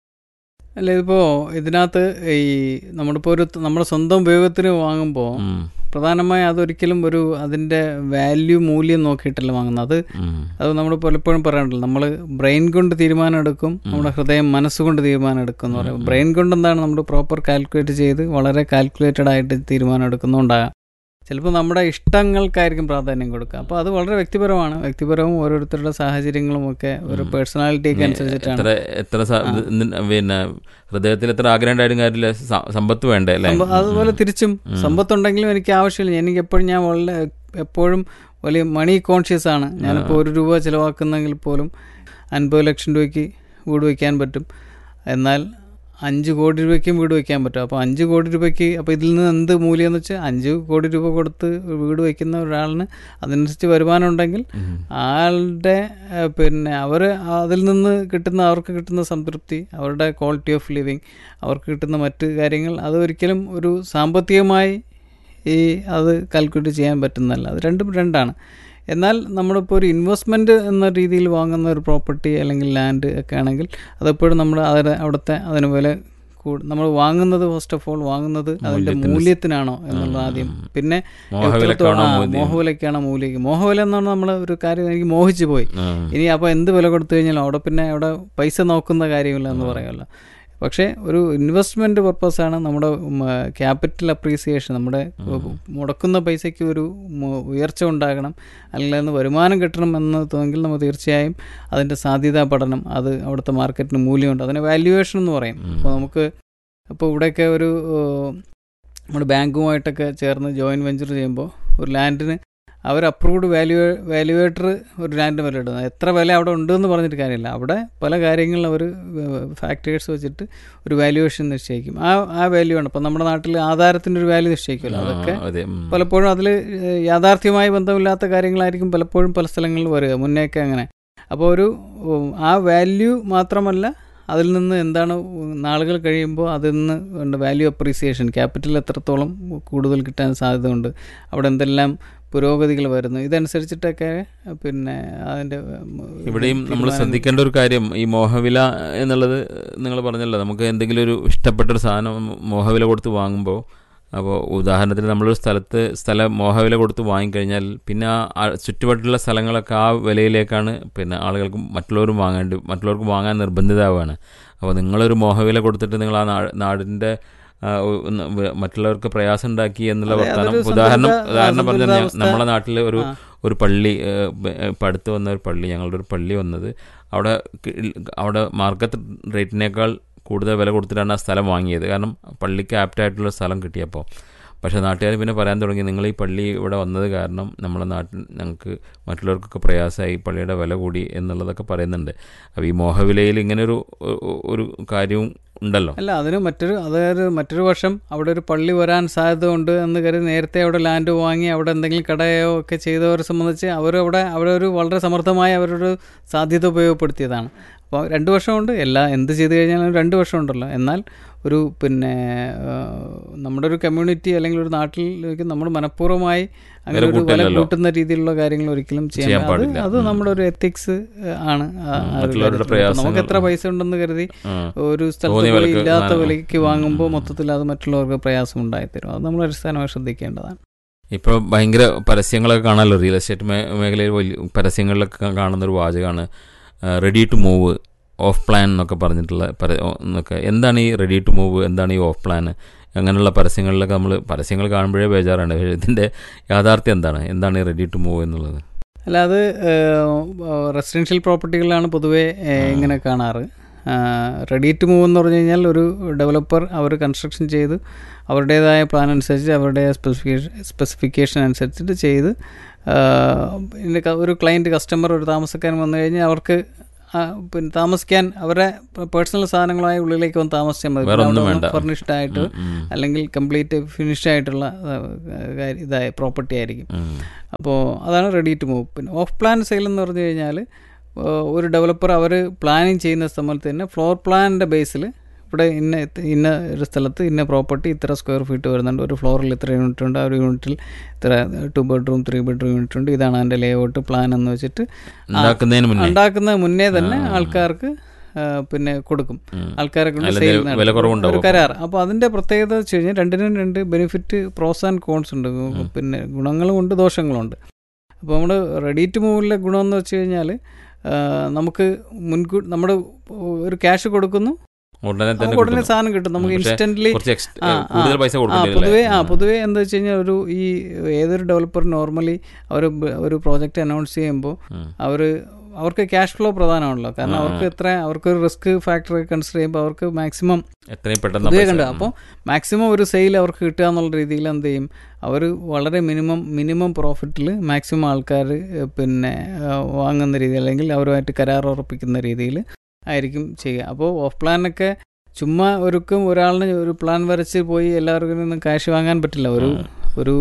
അല്ല ഇതിപ്പോൾ ഇതിനകത്ത് ഈ നമ്മളിപ്പോൾ ഒരു നമ്മുടെ സ്വന്തം ഉപയോഗത്തിന് വാങ്ങുമ്പോൾ ഉം, പ്രധാനമായും അതൊരിക്കലും ഒരു അതിൻ്റെ വാല്യൂ മൂല്യം നോക്കിയിട്ടല്ല വാങ്ങുന്നത് അത് ഉം, അത് നമ്മൾ പലപ്പോഴും പറയാറുണ്ടല്ലോ നമ്മൾ ബ്രെയിൻ കൊണ്ട് തീരുമാനം എടുക്കും നമ്മുടെ ഹൃദയം മനസ്സുകൊണ്ട് തീരുമാനം എടുക്കും എന്ന് പറയും ബ്രെയിൻ കൊണ്ട് എന്താണ് നമ്മൾ പ്രോപ്പർ കാൽക്കുലേറ്റ് ചെയ്ത് വളരെ കാൽക്കുലേറ്റഡ് ആയിട്ട് തീരുമാനം എടുക്കുന്നുണ്ടാകാം ചിലപ്പോൾ നമ്മുടെ ഇഷ്ടങ്ങൾക്കായിരിക്കും പ്രാധാന്യം കൊടുക്കുക അപ്പോൾ അത് വളരെ വ്യക്തിപരമാണ് വ്യക്തിപരവും ഓരോരുത്തരുടെ സാഹചര്യങ്ങളും ഒക്കെ ഒരു പേഴ്സണാലിറ്റിയൊക്കെ അനുസരിച്ചിട്ടാണ് എത്ര എത്ര സ- ഇത് ഇന്ന് പിന്നെ ഹൃദയത്തിൽ എത്ര ആഗ്രഹം ഉണ്ടായിട്ടും കാര്യമില്ല സ- സമ്പത്ത് വേണ്ടേ അല്ലേ സമ്പ- അതുപോലെ തിരിച്ചും സമ്പത്തുണ്ടെങ്കിലും എനിക്ക് ആവശ്യമില്ല എനിക്ക് എപ്പോഴും ഞാൻ വളരെ എപ്പോഴും വലിയ മണി കോൺഷ്യസ് ആണ് ഞാനിപ്പോൾ ഒരു രൂപ ചിലവാക്കുന്നെങ്കിൽ പോലും അൻപത് ലക്ഷം രൂപയ്ക്ക് വീട് വയ്ക്കാൻ പറ്റും എന്നാൽ അഞ്ച് കോടി രൂപയ്ക്കും വീട് വയ്ക്കാൻ പറ്റും അപ്പോൾ അഞ്ച് കോടി രൂപയ്ക്ക് അപ്പോൾ ഇതിൽ നിന്ന് എന്ത് മൂല്യം എന്ന് വെച്ചാൽ അഞ്ച് കോടി രൂപ കൊടുത്ത് ഒരു വീട് വയ്ക്കുന്ന ഒരാളിന് അതിനനുസരിച്ച് വരുമാനം ഉണ്ടെങ്കിൽ ആളുടെ ഏഹ്, പിന്നെ അവർ അതിൽ നിന്ന് കിട്ടുന്ന അവർക്ക് കിട്ടുന്ന സംതൃപ്തി അവരുടെ ക്വാളിറ്റി ഓഫ് ലിവിങ് അവർക്ക് കിട്ടുന്ന മറ്റ് കാര്യങ്ങൾ അത് ഒരിക്കലും ഒരു സാമ്പത്തികമായി ഈ അത് കാൽക്കുലേറ്റ് ചെയ്യാൻ പറ്റുന്നതല്ല അത് രണ്ടും രണ്ടാണ് എന്നാൽ നമ്മളിപ്പോൾ ഒരു ഇൻവെസ്റ്റ്മെൻറ്റ് എന്ന രീതിയിൽ വാങ്ങുന്ന ഒരു പ്രോപ്പർട്ടി അല്ലെങ്കിൽ ലാൻഡ് ഒക്കെ ആണെങ്കിൽ അതെപ്പോഴും നമ്മൾ അതിന് അവിടുത്തെ അതിന് വില കൂടു നമ്മൾ വാങ്ങുന്നത് ഫസ്റ്റ് ഓഫ് ഓൾ വാങ്ങുന്നത് അതിൻ്റെ മൂല്യത്തിന് മൂല്യത്തിനാണോ എന്നുള്ളത് ആദ്യം പിന്നെ മോഹവിലക്കാണോ എത്രത്തോളം- ആ, മൂല്യം? മോഹവിലക്കാണോ മൂല്യം മോഹവില എന്നാണ് നമ്മൾ ഒരു കാര്യം എനിക്ക് മോഹിച്ചു പോയി ആ. ഇനി അപ്പോൾ എന്ത് വില കൊടുത്തു കഴിഞ്ഞാൽ അവിടെ പിന്നെ അവിടെ പൈസ നോക്കുന്ന കാര്യമില്ല എന്ന് പറയുമല്ലോ പക്ഷേ ഒരു ഇൻവെസ്റ്റ്മെൻറ്റ് പർപ്പസാണ് നമ്മുടെ ക്യാപിറ്റൽ അപ്രീസിയേഷൻ നമ്മുടെ മുടക്കുന്ന പൈസയ്ക്ക് ഒരു മു- ഉയർച്ച ഉണ്ടാകണം അല്ലെങ്കിൽ അതിന് വരുമാനം കിട്ടണം എന്ന് തോന്നെങ്കിൽ നമ്മൾ തീർച്ചയായും അതിൻ്റെ സാധ്യതാ പഠനം അത് അവിടുത്തെ മാർക്കറ്റിന് മൂല്യമുണ്ട് അതിനെ വാല്യുവേഷൻ എന്ന് പറയും അപ്പോൾ നമുക്ക് അപ്പോൾ ഇവിടെയൊക്കെ ഒരു ഏഹ്, നമ്മുടെ ബാങ്കുമായിട്ടൊക്കെ ചേർന്ന് ജോയിൻറ്റ് വെഞ്ചർ ചെയ്യുമ്പോൾ ഒരു ലാൻഡിന് അവർ അപ്രൂവ്ഡ് വാല്യൂ വാല്യുവേറ്റർ ഒരു ലാൻഡ് വില ഇടുന്നത് എത്ര വില അവിടെ ഉണ്ടെന്ന് പറഞ്ഞിട്ട് കാര്യമില്ല അവിടെ പല കാര്യങ്ങളും അവർ ഫാക്ടേഴ്സ് വെച്ചിട്ട് ഒരു വാല്യുവേഷൻ നിശ്ചയിക്കും ആ ആ വാല്യൂ ആണ് ഇപ്പം നമ്മുടെ നാട്ടിൽ ആധാരത്തിൻ്റെ ഒരു വാല്യൂ നിശ്ചയിക്കുമല്ലോ അതൊക്കെ ആ, അതെ ഉം. പലപ്പോഴും അതിൽ യാഥാർത്ഥ്യമായി ബന്ധമില്ലാത്ത കാര്യങ്ങളായിരിക്കും പലപ്പോഴും പല സ്ഥലങ്ങളിൽ വരിക മുന്നേയൊക്കെ അങ്ങനെ അപ്പോൾ ഒരു ഉം, ആ വാല്യൂ മാത്രമല്ല അതിൽ നിന്ന് എന്താണ് നാളുകൾ കഴിയുമ്പോൾ അതിൽ നിന്ന് വാല്യൂ അപ്രീസിയേഷൻ ക്യാപിറ്റൽ എത്രത്തോളം കൂടുതൽ കിട്ടാൻ സാധ്യതയുണ്ട് അവിടെ എന്തെല്ലാം പുരോഗതികൾ വരുന്നു ഇതനുസരിച്ചിട്ടൊക്കെ പിന്നെ അതിൻ്റെ ഉം, ഇവിടെയും നമ്മൾ തീരുമാനം- ശ്രദ്ധിക്കേണ്ട ഒരു കാര്യം ഈ മോഹവില എന്നുള്ളത് നിങ്ങൾ പറഞ്ഞല്ലോ നമുക്ക് എന്തെങ്കിലും ഒരു ഇഷ്ടപ്പെട്ട ഒരു സാധനം മോഹവില കൊടുത്ത് വാങ്ങുമ്പോൾ അപ്പോൾ ഉദാഹരണത്തിന് നമ്മളൊരു സ്ഥലത്ത് സ്ഥലം മോഹവില കൊടുത്ത് വാങ്ങിക്കഴിഞ്ഞാൽ പിന്നെ ആ ആ ചുറ്റുപാടുള്ള സ്ഥലങ്ങളൊക്കെ ആ വിലയിലേക്കാണ് പിന്നെ ആളുകൾക്ക് മറ്റുള്ളവരും വാങ്ങേണ്ടി മറ്റുള്ളവർക്ക് വാങ്ങാൻ നിർബന്ധിതാവുകയാണ് അപ്പോൾ നിങ്ങളൊരു മോഹവില കൊടുത്തിട്ട് നിങ്ങൾ ആ നാ- നാടിൻ്റെ ആ, ഒന്ന് വ- മറ്റുള്ളവർക്ക് പ്രയാസം ഉണ്ടാക്കി എന്നുള്ള അതെ, വർത്തമാനം അതൊരു ഉദാഹരണം സന്തുലിത- ഉദാഹരണം പറഞ്ഞാൽ സന്തുലിതാവസ്ഥ. നമ്മളെ നാട്ടിൽ ഒരു ആ. ഒരു പള്ളി ഏഹ്, ബ- ഏഹ്, ഇപ്പം അടുത്ത് വന്ന ഒരു പള്ളി ഞങ്ങളുടെ ഒരു പള്ളി വന്നത് അവിടെ കി- അവിടെ മാർക്കറ്റ് റേറ്റിനേക്കാൾ കൂടുതൽ വില കൊടുത്തിട്ടാണ് ആ സ്ഥലം വാങ്ങിയത് കാരണം പള്ളിക്ക് ആപ്റ്റായിട്ടുള്ള സ്ഥലം കിട്ടിയപ്പോൾ പക്ഷേ നാട്ടുകാർ പിന്നെ പറയാൻ തുടങ്ങി നിങ്ങൾ ഈ പള്ളി ഇവിടെ വന്നത് കാരണം നമ്മളെ നാട്ടിൽ ഞങ്ങൾക്ക് മറ്റുള്ളവർക്കൊക്കെ പ്രയാസമായി പള്ളിയുടെ വില കൂടി എന്നുള്ളതൊക്കെ പറയുന്നുണ്ട് അപ്പോൾ ഈ മോഹവിലയിൽ ഇങ്ങനെ ഒരു ഒരു കാര്യവും ഉണ്ടല്ലോ അല്ല അതിന് മറ്റൊരു അതായത് മറ്റൊരു വർഷം അവിടെ ഒരു പള്ളി വരാൻ സാധ്യത ഉണ്ട് എന്ന് കരുതി നേരത്തെ അവിടെ ലാൻഡ് വാങ്ങി അവിടെ എന്തെങ്കിലും കടയോ ഒക്കെ ചെയ്തവരെ സംബന്ധിച്ച് അവരവിടെ അവരൊരു വളരെ സമർത്ഥമായി അവരൊരു സാധ്യത ഉപയോഗപ്പെടുത്തിയതാണ് അപ്പോൾ രണ്ട് വർഷമുണ്ട് എല്ലാ എന്ത് ചെയ്ത് കഴിഞ്ഞാലും രണ്ട് വർഷമുണ്ടല്ലോ എന്നാൽ ഒരു പിന്നെ ആ, നമ്മുടെ ഒരു കമ്മ്യൂണിറ്റി അല്ലെങ്കിൽ ഒരു നാട്ടിലേക്ക് നമ്മൾ മനഃപൂർവ്വമായി അങ്ങനെ വില ഒരു വില കൂട്ടലല്ലോ. കൂട്ടുന്ന രീതിയിലുള്ള കാര്യങ്ങൾ ഒരിക്കലും ചെയ്യാൻ ചെയ്യാൻ പാടില്ല പാടില്ല. അത് ഉം. നമ്മുടെ ഒരു എത്തിക്സ് ആണ് ആ- ആ ഒരു മറ്റുള്ളവരുടെ കാര്യത്തിൽ. പ്രയാസങ്ങൾ. നമുക്ക് എത്ര പൈസ ഉണ്ടെന്ന് കരുതി ആ. ഒരു സ്ഥലത്ത് തോന്നിയ പോയി വിലക്ക് ഇല്ലാത്ത സാധനം- വിലയ്ക്ക് വാങ്ങുമ്പോൾ മൊത്തത്തിൽ അത് മറ്റുള്ളവർക്ക് പ്രയാസം ഉണ്ടായിത്തരും അത് നമ്മൾ അടിസ്ഥാനമായി ശ്രദ്ധിക്കേണ്ടതാണ് ഇപ്പോൾ ഭയങ്കര പരസ്യങ്ങളൊക്കെ കാണാമല്ലോ റിയൽ എസ്റ്റേറ്റ് മേ മേഖലയിൽ വലിയ പരസ്യങ്ങളിലൊക്കെ കാ- കാണുന്നൊരു വാചകമാണ് ready to move off plan എന്നൊക്കെ പറഞ്ഞിട്ടുള്ള പര ഓ- എന്നൊക്കെ എന്താണ് ഈ റെഡി ടു മൂവ് എന്താണ് ഈ ഓഫ് പ്ലാൻ അങ്ങനെയുള്ള പരസ്യങ്ങളിലൊക്കെ നമ്മൾ പരസ്യങ്ങൾ കാണുമ്പോഴേ ബേജാറാണ് പക്ഷേ ഇതിൻ്റെ യാഥാർത്ഥ്യം എന്താണ് എന്താണ് ഈ റെഡി ടു മൂവ് എന്നുള്ളത് അല്ല അത് റെസിഡൻഷ്യൽ പ്രോപ്പർട്ടികളിലാണ് പൊതുവേ ഏഹ്, ഇങ്ങനെ കാണാറ് റെഡി ടു മൂവ് എന്ന് പറഞ്ഞു കഴിഞ്ഞാൽ ഒരു ഡെവലപ്പർ അവർ കൺസ്ട്രക്ഷൻ ചെയ്ത് അവരുടേതായ പ്ലാൻ അനുസരിച്ച് അവരുടെ സ്പെസിഫിക്കേഷൻ സ്പെസിഫിക്കേഷൻ അനുസരിച്ചിട്ട് ചെയ്ത് ആ, ഇതിൻ്റെ ക- ഒരു ക്ലയൻറ്റ് കസ്റ്റമർ ഒരു താമസക്കാരൻ വന്നു കഴിഞ്ഞാൽ അവർക്ക് ആ, പിന്നെ താമസിക്കാൻ അവരുടെ പേഴ്സണൽ സാധനങ്ങളായ ഉള്ളിലേക്ക് വന്ന് താമസിച്ചാൽ മതി വേറെ ഒന്നും വേണ്ട. ഫർണിഷ്ഡ് ആയിട്ട് ഉം, ഉം. അല്ലെങ്കിൽ കംപ്ലീറ്റ് ഫിനിഷ്ഡ് ആയിട്ടുള്ള ആ, കാര്യം- ഇതായ പ്രോപ്പർട്ടി ആയിരിക്കും ഉം. അപ്പോൾ അതാണ് റെഡി ടു മൂവ് പിന്നെ ഓഫ് പ്ലാൻ സെയിൽ എന്ന് പറഞ്ഞു കഴിഞ്ഞാൽ ഒരു ഡെവലപ്പർ അവർ പ്ലാനിങ് ചെയ്യുന്ന സമയത്ത് തന്നെ ഫ്ലോർ പ്ലാനിൻ്റെ ബേസിൽ ഇവിടെ ഇന്ന ഇത് ഇന്ന ഒരു സ്ഥലത്ത് ഇന്ന പ്രോപ്പർട്ടി ഇത്ര സ്ക്വയർ ഫീറ്റ് വരുന്നുണ്ട് ഒരു ഫ്ലോറിൽ ഇത്ര യൂണിറ്റ് ഉണ്ട് ആ ഒരു യൂണിറ്റിൽ ഇത്ര two bedroom three bedroom unit ഉണ്ട് ഇതാണ് അതിൻ്റെ ലേ ഔട്ട് പ്ലാൻ എന്ന് വെച്ചിട്ട് ആ, ഉണ്ടാക്കുന്നതിന് മുന്നേ. ഉണ്ടാക്കുന്ന മുന്നേ തന്നെ ആ. ആൾക്കാർക്ക് ആ, പിന്നെ കൊടുക്കും ഉം. ആൾക്കാരെ കൊണ്ട് അതിൽ സെയിൽ എന്തെങ്കിലും വില കുറവുണ്ടാവും ഒരു കരാർ അപ്പോൾ അതിൻ്റെ പ്രത്യേകത വെച്ച് കഴിഞ്ഞാൽ രണ്ടിനും രണ്ട് ബെനിഫിറ്റ് പ്രോസ് ആൻഡ് കോൺസ് ഉണ്ട് പിന്നെ ഗുണങ്ങളും ഉണ്ട് ദോഷങ്ങളുണ്ട് അപ്പോൾ നമ്മൾ റെഡി ടു മൂവിലെ ഗുണമെന്ന് വെച്ച് കഴിഞ്ഞാൽ നമുക്ക് മുൻകൂർ നമ്മുടെ ഒരു ക്യാഷ് കൊടുക്കുന്നു ഉടനെ തന്നെ നമുക്ക് ഉടനെ കിട്ടുന്നു. സാധനം കിട്ടും നമുക്ക് പക്ഷേ ഇൻസ്റ്റന്റ്ലി കുറച്ച് ext- കൂടുതൽ പൈസ കൊടുക്കേണ്ടി പൊതുവേ വരില്ലേ? ആ പൊതുവേ എന്താ വെച്ച് കഴിഞ്ഞാൽ ഒരു ഈ ഏതൊരു ഡെവലപ്പർ നോർമലി അവർ ഒരു പ്രോജക്റ്റ് അനൗൺസ് ചെയ്യുമ്പോൾ ഉം. അവർ അവർക്ക് ക്യാഷ് ഫ്ലോ പ്രധാനമാണല്ലോ കാരണം ആ. അവർക്ക് എത്ര അവർക്ക് ഒരു റിസ്ക് ഫാക്ടർ കൺസിഡർ ചെയ്യുമ്പോൾ അവർക്ക് മാക്സിമം എത്രയും പെട്ടെന്ന് പൊതുവേ പൈസ- കണ്ട് ഉം. അപ്പോൾ മാക്സിമം ഒരു സെയിൽ അവർക്ക് കിട്ടുക എന്നുള്ള രീതിയിൽ എന്ത് ചെയ്യും അവർ വളരെ മിനിമം മിനിമം പ്രോഫിറ്റിൽ മാക്സിമം ആൾക്കാർ പിന്നെ ആ, വാങ്ങുന്ന രീതി അല്ലെങ്കിൽ അവരുമായിട്ട് കരാർ ഉറപ്പിക്കുന്ന രീതിയിൽ ആയിരിക്കും ചെയ്യുക അപ്പോൾ ഓഫ് പ്ലാനൊക്കെ ചുമ്മാ ഒരുക്കും ഒരാളിന് ഒരു പ്ലാൻ വരച്ച് പോയി എല്ലാവർക്കും നിന്നും കാശ് വാങ്ങാൻ പറ്റില്ല ഒരു ഒരു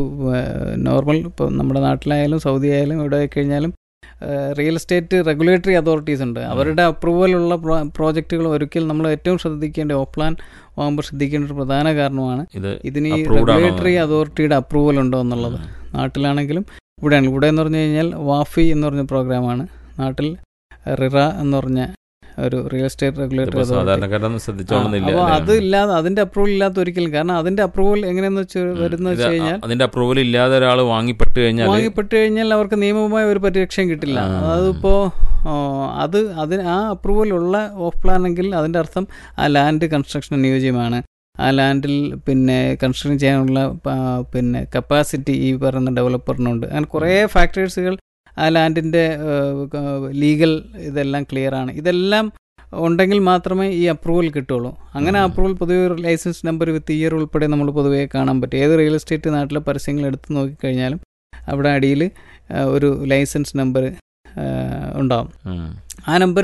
നോർമൽ ഇപ്പോൾ നമ്മുടെ നാട്ടിലായാലും സൗദി ആയാലും ഇവിടെ കഴിഞ്ഞാലും റിയൽ എസ്റ്റേറ്റ് റെഗുലേറ്ററി അതോറിറ്റീസ് ഉണ്ട് അവരുടെ അപ്രൂവലുള്ള പ്രോജക്റ്റുകൾ ഒരിക്കൽ നമ്മൾ ഏറ്റവും ശ്രദ്ധിക്കേണ്ട ഓഫ് പ്ലാൻ വാങ്ങുമ്പോൾ ശ്രദ്ധിക്കേണ്ട ഒരു പ്രധാന കാരണമാണ് ഇത് ഇതിന് ഈ approved ആണോ? റെഗുലേറ്ററി അതോറിറ്റിയുടെ അപ്രൂവൽ ഉണ്ടോ എന്നുള്ളത് നാട്ടിലാണെങ്കിലും ഇവിടെയാണ് ഇവിടെ എന്ന് പറഞ്ഞു കഴിഞ്ഞാൽ വാഫി എന്ന് പറഞ്ഞ പ്രോഗ്രാമാണ് നാട്ടിൽ റിറ എന്ന് പറഞ്ഞ ഒരു റിയൽ എസ്റ്റേറ്റ് റെഗുലേറ്ററി ഇതിപ്പോ സാധാരണക്കാരൊന്നും ശ്രദ്ധിച്ചോളുന്നില്ല അപ്പോൾ അല്ലേ? അത് ഇല്ലാതെ അതിന്റെ അപ്രൂവൽ ഇല്ലാത്ത ഒരിക്കലും കാരണം അതിന്റെ അപ്രൂവൽ എങ്ങനെയെന്ന് വെച്ച് വരുന്ന ഇത് വെച്ച് കഴിഞ്ഞാൽ അതിന്റെ അപ്രൂവൽ ഇല്ലാതെ ഒരാൾ വാങ്ങിപ്പെട്ട് കഴിഞ്ഞാൽ വാങ്ങിപ്പെട്ട് കഴിഞ്ഞാൽ അവർക്ക് നിയമപരമായ ഒരു പരിരക്ഷയും കിട്ടില്ല അതിപ്പോ ആ, അത് അതിന് ആ അപ്രൂവൽ ഉള്ള ഓഫ് പ്ലാൻ എങ്കിൽ അതിന്റെ അർത്ഥം ആ ലാൻഡ് കൺസ്ട്രക്ഷൻ അനുയോജ്യമാണ് ആ ലാൻഡിൽ പിന്നെ കൺസ്ട്രക്ഷൻ ചെയ്യാനുള്ള ആ, പിന്നെ കപ്പാസിറ്റി ഈ പറയുന്ന ഡെവലപ്പറിനുണ്ട് അങ്ങനെ കുറേ ഫാക്ടേഴ്സുകൾ ആ ലാൻഡിൻ്റെ ലീഗൽ ഇതെല്ലാം ക്ലിയർ ആണ് ഇതെല്ലാം ഉണ്ടെങ്കിൽ മാത്രമേ ഈ അപ്രൂവൽ കിട്ടുള്ളൂ അങ്ങനെ അപ്രൂവൽ പൊതുവെ ഒരു ലൈസൻസ് നമ്പർ വിത്ത് ഇയർ ഉൾപ്പെടെ നമ്മൾ പൊതുവേ കാണാൻ പറ്റും ഏത് റിയൽ എസ്റ്റേറ്റ് നാട്ടിലെ പരസ്യങ്ങൾ എടുത്ത് നോക്കിക്കഴിഞ്ഞാലും അവിടെ അടിയിൽ ഒരു ലൈസൻസ് നമ്പർ ഉണ്ടാവും ഉം. ആ നമ്പർ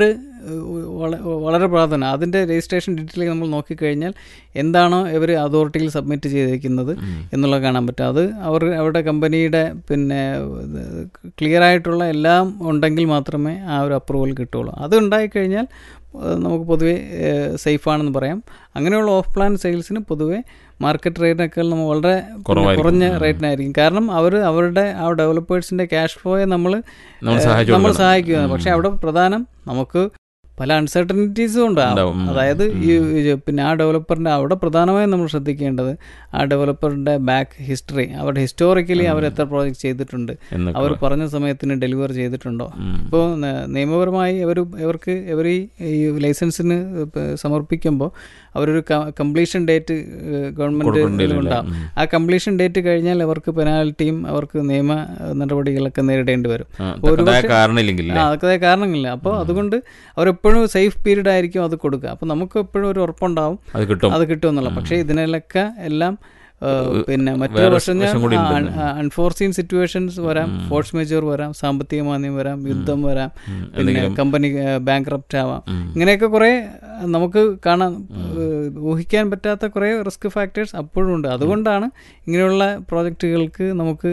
വളരെ പ്രാധാന്യം അതിൻ്റെ രജിസ്ട്രേഷൻ ഡീറ്റെയിൽ നമ്മൾ നോക്കിക്കഴിഞ്ഞാൽ എന്താണോ ഇവർ അതോറിറ്റിയിൽ സബ്മിറ്റ് ചെയ്തിരിക്കുന്നത് എന്നുള്ളത് കാണാൻ പറ്റും അത് അവർ അവരുടെ കമ്പനിയുടെ പിന്നെ ക്ലിയർ ആയിട്ടുള്ള എല്ലാം ഉണ്ടെങ്കിൽ മാത്രമേ ആ ഒരു അപ്രൂവൽ കിട്ടുള്ളൂ അത് ഉണ്ടായിക്കഴിഞ്ഞാൽ ഏഹ്, നമുക്ക് പൊതുവേ സേഫാണെന്ന് പറയാം അങ്ങനെയുള്ള ഓഫ് പ്ലാൻ സെയിൽസിന് പൊതുവേ മാർക്കറ്റ് റേറ്റിനേക്കാൾ നമ്മൾ വളരെ പിന്നെ കുറവായിരിക്കും. കുറഞ്ഞ ഉം. റേറ്റിനായിരിക്കും കാരണം അവർ അവരുടെ ആ ഡെവലപ്പേഴ്സിൻ്റെ ക്യാഷ് ഫ്ലോയെ നമ്മൾ നമ്മൾ സഹായിച്ചു നമ്മൾ കൊടുക്കണം. സഹായിക്കുക ഉം. പക്ഷേ അവിടെ പ്രധാനം നമുക്ക് പല അൺസർട്ടനിറ്റീസും ഉണ്ടാവും ഉണ്ടാവും. ഉം. അതായത് ഈ ഈ പിന്നെ ആ ഡെവലപ്പറിൻ്റെ അവിടെ പ്രധാനമായും നമ്മൾ ശ്രദ്ധിക്കേണ്ടത് ആ ഡെവലപ്പറിൻ്റെ ബാക്ക് ഹിസ്റ്ററി അവരുടെ ഹിസ്റ്റോറിക്കലി അവർ എത്ര പ്രോജക്റ്റ് ചെയ്തിട്ടുണ്ട് എന്നൊക്കെ. അവർ പറഞ്ഞ സമയത്തിന് ഡെലിവർ ചെയ്തിട്ടുണ്ടോ ഉം. ഇപ്പോൾ നിയമപരമായി അവർ ഇവർക്ക് ഇവർ ഈ ഈ ലൈസൻസിന് പ- സമർപ്പിക്കുമ്പോൾ അവരൊരു കംപ്ലീഷൻ ഡേറ്റ് കൊടുക്കേണ്ടി ഗവൺമെൻറ് വരും ഉണ്ടാവും അല്ലേ? ഉം. ആ കംപ്ലീഷൻ ഡേറ്റ് കഴിഞ്ഞാൽ അവർക്ക് പെനാൽറ്റിയും അവർക്ക് നിയമ നടപടികളൊക്കെ നേരിടേണ്ടി വരും ആ, അപ്പോൾ ഒരു തക്കതായ പക്ഷേ- കാരണമില്ലെങ്കിൽ ആ അതൊക്കെ കാരണങ്ങളില്ല അപ്പോൾ അതുകൊണ്ട് അവരെപ്പോഴും സേഫ് പീരീഡ് ആയിരിക്കും അത് കൊടുക്കുക അപ്പോൾ നമുക്ക് എപ്പോഴും ഒരു ഉറപ്പുണ്ടാവും അത് കിട്ടും അത് കിട്ടുമെന്നുള്ള പക്ഷേ ഇതിനൊക്കെ എല്ലാം ആ, പിന്നെ മറ്റൊരു വേറെ വശം വശം കൂടി ഉണ്ട്. അൺഫോർസീൻ സിറ്റുവേഷൻസ് വരാം ഫോഴ്സ് മെജർ വരാം സാമ്പത്തിക മാന്ദ്യം വരാം യുദ്ധം വരാം ഉം. പിന്നെ എന്തെങ്കിലും- കമ്പനി ബാങ്ക്രപ്റ്റ് ആവാം ഉം. ഇങ്ങനെയൊക്കെ കുറേ നമുക്ക് കാണാൻ ഏഹ്, ഊഹിക്കാൻ പറ്റാത്ത കുറേ റിസ്ക് ഫാക്ടേഴ്സ് അപ്പോഴും ഉണ്ട് അതുകൊണ്ടാണ് ഇങ്ങനെയുള്ള പ്രോജക്റ്റുകൾക്ക് നമുക്ക്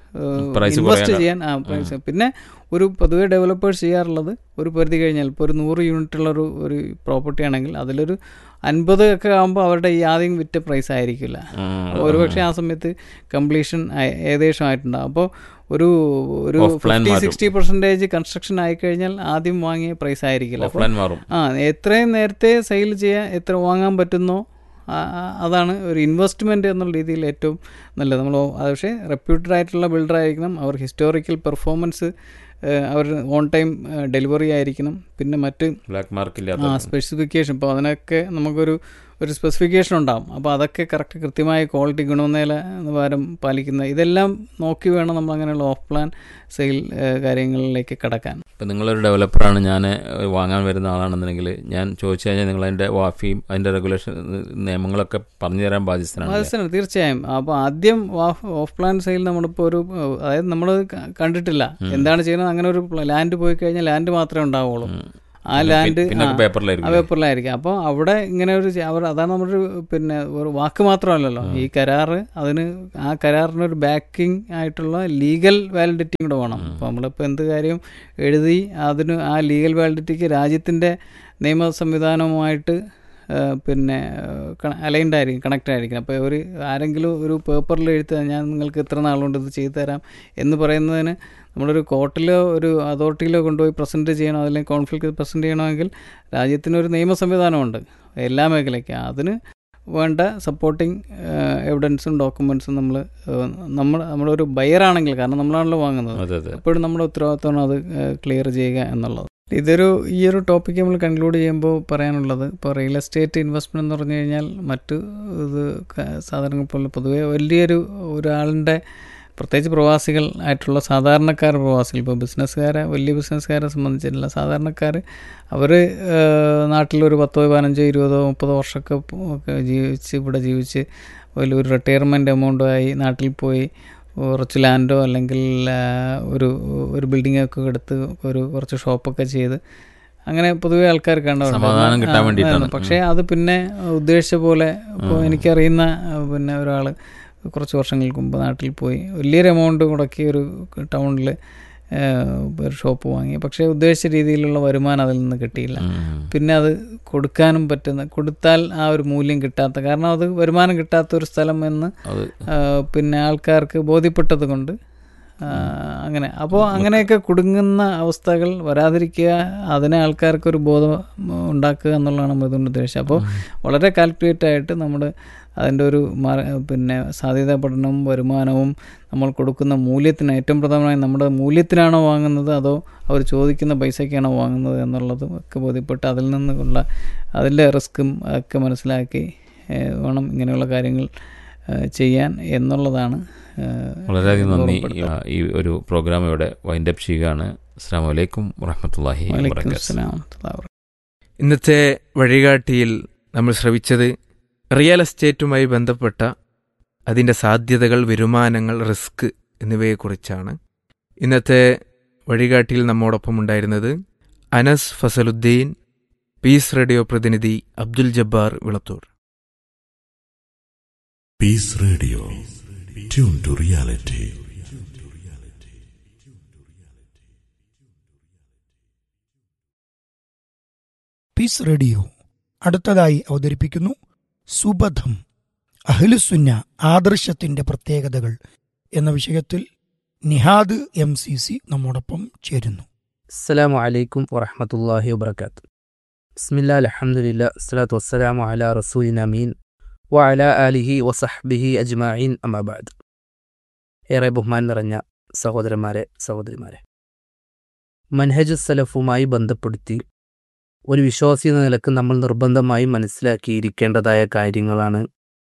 Price ഇൻവെസ്റ്റ് കുറയാൻ- ചെയ്യാൻ ആ പ്രൈസ് പിന്നെ ഒരു പൊതുവെ ഡെവലപ്പേഴ്സ് ചെയ്യാറുള്ളത് ഒരു പരിധി കഴിഞ്ഞാൽ ഇപ്പോൾ ഒരു നൂറ് യൂണിറ്റുള്ള ഒരു ഒരു പ്രോപ്പർട്ടി ആണെങ്കിൽ അതിലൊരു അൻപത് ഒക്കെ ആകുമ്പോൾ അവരുടെ ഈ ആദ്യം വിറ്റ പ്രൈസ് ആയിരിക്കില്ല ഉം. ഒരുപക്ഷെ ആ സമയത്ത് കംപ്ലീഷൻ ഏകദേശം ആയിട്ടുണ്ടാകും അപ്പോൾ ഒരു ഒരു Off plan ഫിഫ്റ്റി മാറ്റും. സിക്സ്റ്റി പെർസെൻറ്റേജ് കൺസ്ട്രക്ഷൻ ആയിക്കഴിഞ്ഞാൽ ആദ്യം വാങ്ങിയ പ്രൈസ് ആയിരിക്കില്ല അപ്പോൾ ഓഫ്ലൈൻ മാറും ആ എത്രയും നേരത്തെ സെയിൽ ചെയ്യാൻ എത്ര വാങ്ങാൻ പറ്റുന്നോ ആ- ആ- അതാണ് ഒരു ഇൻവെസ്റ്റ്മെൻറ്റ് എന്നുള്ള രീതിയിൽ ഏറ്റവും നല്ലത് നമ്മൾ അത് പക്ഷേ റെപ്യൂട്ടഡ് ആയിട്ടുള്ള ബിൽഡർ ആയിരിക്കണം അവർ ഹിസ്റ്റോറിക്കൽ പെർഫോമൻസ് അവർ ഓൺ ടൈം ഡെലിവറി ആയിരിക്കണം പിന്നെ മറ്റ് ബ്ലാക്ക് മാർക്ക് ആ ഇല്ലാത്ത സ്പെസിഫിക്കേഷൻ ഇപ്പോൾ അതിനൊക്കെ നമുക്കൊരു ഒരു സ്പെസിഫിക്കേഷൻ ഉണ്ടാവും അപ്പോൾ അതൊക്കെ കറക്റ്റ് കൃത്യമായ ക്വാളിറ്റി ഗുണനില നിലവാരം പാലിക്കുന്ന ഇതെല്ലാം നോക്കി വേണം നമ്മൾ അങ്ങനെയുള്ള ഓഫ് പ്ലാൻ സെയിൽ കാര്യങ്ങളിലേക്ക് കടക്കാൻ ഇപ്പം നിങ്ങളൊരു ഡെവലപ്പറാണ് ഞാൻ വാങ്ങാൻ വരുന്ന ആളാണെന്നുണ്ടെങ്കിൽ ഞാൻ ചോദിച്ചു കഴിഞ്ഞാൽ നിങ്ങൾ അതിൻ്റെ വാഫിയും അതിൻ്റെ റെഗുലേഷൻ നിയമങ്ങളൊക്കെ പറഞ്ഞു തരാൻ ബാധ്യസ്ഥനാണ് മനസ്സിലാണ് തീർച്ചയായും അപ്പോൾ ആദ്യം ഓഫ് പ്ലാൻ സെയിൽ നമ്മളിപ്പോൾ ഒരു ഏഹ്, അതായത് നമ്മൾ കണ്ടിട്ടില്ല എന്താണ് ചെയ്യുന്നത് അങ്ങനെ ഒരു ലാൻഡ് പോയി കഴിഞ്ഞാൽ ലാൻഡ് മാത്രമേ ഉണ്ടാവുള്ളൂ ആ ലാൻഡ് പിന്നെ ആ, പേപ്പറിലായിരിക്കും ആ പേപ്പറിലായിരിക്കും അപ്പോൾ അവിടെ ഇങ്ങനെ ഒരു ചെ- അവർ അതാണ് നമ്മുടെ ഒരു പിന്നെ ഒരു വാക്ക് മാത്രമല്ലല്ലോ ഈ കരാറ് അതിന് ആ കരാറിന് ഒരു ബാക്കിംഗ് ആയിട്ടുള്ള ലീഗൽ വാലിഡിറ്റി കൂടെ വേണം അപ്പോൾ നമ്മളിപ്പോൾ എന്ത് കാര്യം എഴുതി അതിന് ആ ലീഗൽ വാലിഡിറ്റിക്ക് രാജ്യത്തിൻ്റെ നിയമ സംവിധാനവുമായിട്ട് ആ, പിന്നെ അലൈൻഡ് ആയിരിക്കും കണക്റ്റ് ആയിരിക്കും അപ്പോൾ ഒരു ആരെങ്കിലും ഒരു പേപ്പറിൽ എഴുത്തുക ഞാൻ നിങ്ങൾക്ക് ഇത്ര നാളുകൊണ്ട് ഇത് ചെയ്തു തരാം എന്ന് പറയുന്നതിന് നമ്മളൊരു കോർട്ടിലോ ഒരു അതോറിറ്റിയിലോ കൊണ്ടുപോയി പ്രസൻറ്റ് ചെയ്യണം അല്ലെങ്കിൽ കോൺഫ്ലിക്റ്റ് പ്രസൻറ്റ് ചെയ്യണമെങ്കിൽ രാജ്യത്തിനൊരു നിയമ സംവിധാനമുണ്ട് എല്ലാ മേഖലയ്ക്കും അതിന് വേണ്ട സപ്പോർട്ടിങ് എവിഡൻസും ഡോക്യുമെൻസും നമ്മൾ നമ്മൾ നമ്മളൊരു ബയറാണെങ്കിൽ കാരണം നമ്മളാണല്ലോ വാങ്ങുന്നത് അതെ അതെ എപ്പോഴും നമ്മുടെ ഉത്തരവാദിത്തമാണ് അത് ക്ലിയർ ചെയ്യുക എന്നുള്ളത് ഇതൊരു ഈ ഒരു ടോപ്പിക്ക് നമ്മൾ കൺക്ലൂഡ് ചെയ്യുമ്പോൾ പറയാനുള്ളത് ഇപ്പോൾ റിയൽ എസ്റ്റേറ്റ് ഇൻവെസ്റ്റ്മെന്റ് എന്ന് പറഞ്ഞു കഴിഞ്ഞാൽ മറ്റു ഇത് ക- സാധനങ്ങൾ പോലെ പൊതുവെ വലിയൊരു ഒരാളിൻ്റെ പ്രത്യേകിച്ച് പ്രവാസികൾ ആയിട്ടുള്ള സാധാരണക്കാർ പ്രവാസികൾ ഇപ്പോൾ ബിസിനസ്സുകാരെ വലിയ ബിസിനസ്സുകാരെ സംബന്ധിച്ചിട്ടുള്ള സാധാരണക്കാർ അവർ നാട്ടിലൊരു പത്തോ പതിനഞ്ചോ ഇരുപതോ മുപ്പതോ വർഷമൊക്കെ ഒക്കെ ജീവിച്ച് ഇവിടെ ജീവിച്ച് വലിയൊരു റിട്ടയർമെൻറ്റ് എമൗണ്ടുമായി നാട്ടിൽ പോയി കുറച്ച് ലാൻഡോ അല്ലെങ്കിൽ ആ, ഒരു ഒരു ബിൽഡിങ്ങൊക്കെ എടുത്ത് ഒരു കുറച്ച് ഷോപ്പൊക്കെ ചെയ്ത് അങ്ങനെ പൊതുവെ ആൾക്കാർ കണ്ടവരുണ്ട് സമാധാനം കിട്ടാൻ ആ, വേണ്ടിയിട്ടാണ്. ആ, പക്ഷേ അത് പിന്നെ ഉദ്ദേശിച്ച പോലെ ഇപ്പോൾ എനിക്കറിയുന്ന ആ, പിന്നെ ഒരാൾ കുറച്ച് വർഷങ്ങൾക്ക് മുമ്പ് നാട്ടിൽ പോയി വലിയൊരു എമൗണ്ട് മുടക്കി ഒരു ടൗണിൽ ഒരു ഷോപ്പ് വാങ്ങി പക്ഷേ ഉദ്ദേശിച്ച രീതിയിലുള്ള വരുമാനം അതിൽ നിന്ന് കിട്ടിയില്ല പിന്നെ അത് കൊടുക്കാനും പറ്റുന്ന കൊടുത്താൽ ആ ഒരു മൂല്യം കിട്ടാത്ത കാരണം അത് വരുമാനം കിട്ടാത്ത ഒരു സ്ഥലം എന്ന് അത് ആ, പിന്നെ ആൾക്കാർക്ക് ബോധ്യപ്പെട്ടത് കൊണ്ട് ആ, അങ്ങനെ അപ്പോൾ അങ്ങനെയൊക്കെ കുടുങ്ങുന്ന അവസ്ഥകൾ വരാതിരിക്കുക അതിനെ ആൾക്കാർക്ക് ഒരു ബോധം ഉണ്ടാക്കുക എന്നുള്ളതാണ് നമ്മൾ ഇതുകൊണ്ട് ഉദ്ദേശിച്ചത് അപ്പോൾ വളരെ കാൽക്കുലേറ്റ് ആയിട്ട് നമ്മുടെ അതിൻ്റെ ഒരു മാർ- പിന്നെ സാധ്യതാ പഠനവും വരുമാനവും നമ്മൾ കൊടുക്കുന്ന മൂല്യത്തിന് ഏറ്റവും പ്രധാനമായി നമ്മുടെ മൂല്യത്തിനാണോ വാങ്ങുന്നത് അതോ അവർ ചോദിക്കുന്ന പൈസയ്ക്കാണോ വാങ്ങുന്നത് എന്നുള്ളതും ഒക്കെ ബോധ്യപ്പെട്ട് അതിൽ നിന്നുള്ള അതിൻ്റെ റിസ്ക്കും ഒക്കെ മനസ്സിലാക്കി ഏഹ്, വേണം ഇങ്ങനെയുള്ള കാര്യങ്ങൾ ഏഹ്, ചെയ്യാൻ എന്നുള്ളതാണ് ഏഹ്, വളരെയധികം നന്ദി ഓർമ്മപ്പെടുത്താൻ. ഈ ഒരു പ്രോഗ്രാം ഇവിടെ വൈൻഡപ്പ് ചെയ്യുകയാണ് അസ്സാം വലൈക്കും വറഹമത്തല്ലാഹി വലൈക്കും വബറകാതുഹു അസ്സലാം വറഹ്മത്തുള്ളാഹി വബറകാതുഹു. ഇന്നത്തെ വഴികാട്ടിയിൽ നമ്മൾ ശ്രവിച്ചത് റിയൽ എസ്റ്റേറ്റുമായി ബന്ധപ്പെട്ട അതിൻ്റെ സാധ്യതകൾ വരുമാനങ്ങൾ റിസ്ക് എന്നിവയെക്കുറിച്ചാണ് ഇന്നത്തെ വഴികാട്ടിയിൽ നമ്മോടൊപ്പം ഉണ്ടായിരുന്നത് അനസ് ഫസലുദ്ദീൻ പീസ് റേഡിയോ പ്രതിനിധി Abdul Jabbar Vilathur Peace Radio. Tune to reality. Peace radio അടുത്തതായി അവതരിപ്പിക്കുന്നു സുബധം അഹ്ലുസുന്ന ആദർശത്തിന്റെ പ്രത്യേകതകൾ എന്ന വിഷയത്തിൽ നിഹാദ് എം സി സി നമ്മോടൊപ്പം ചേരുന്നു അസ്സലാമു അലൈക്കും വറഹമത്തല്ലാഹി വബർക്കാത്ത് ബിസ്മില്ലാ അലഹമുല്ല അസ്സലാത്തു വസ്സലാമു അല റസൂലിൻ അമീൻ വ അല അലിഹി വസഹ്ബിഹി അജ്മായിൻ അമാബാദ് ഏറെ ബഹുമാൻ നിറഞ്ഞ സഹോദരന്മാരെ സഹോദരിമാരെ മൻഹജ് സലഫുമായി ബന്ധപ്പെടുത്തി ഒരു വിശ്വാസി എന്ന നിലക്ക് നമ്മൾ നിർബന്ധമായി മനസ്സിലാക്കിയിരിക്കേണ്ടതായ കാര്യങ്ങളാണ്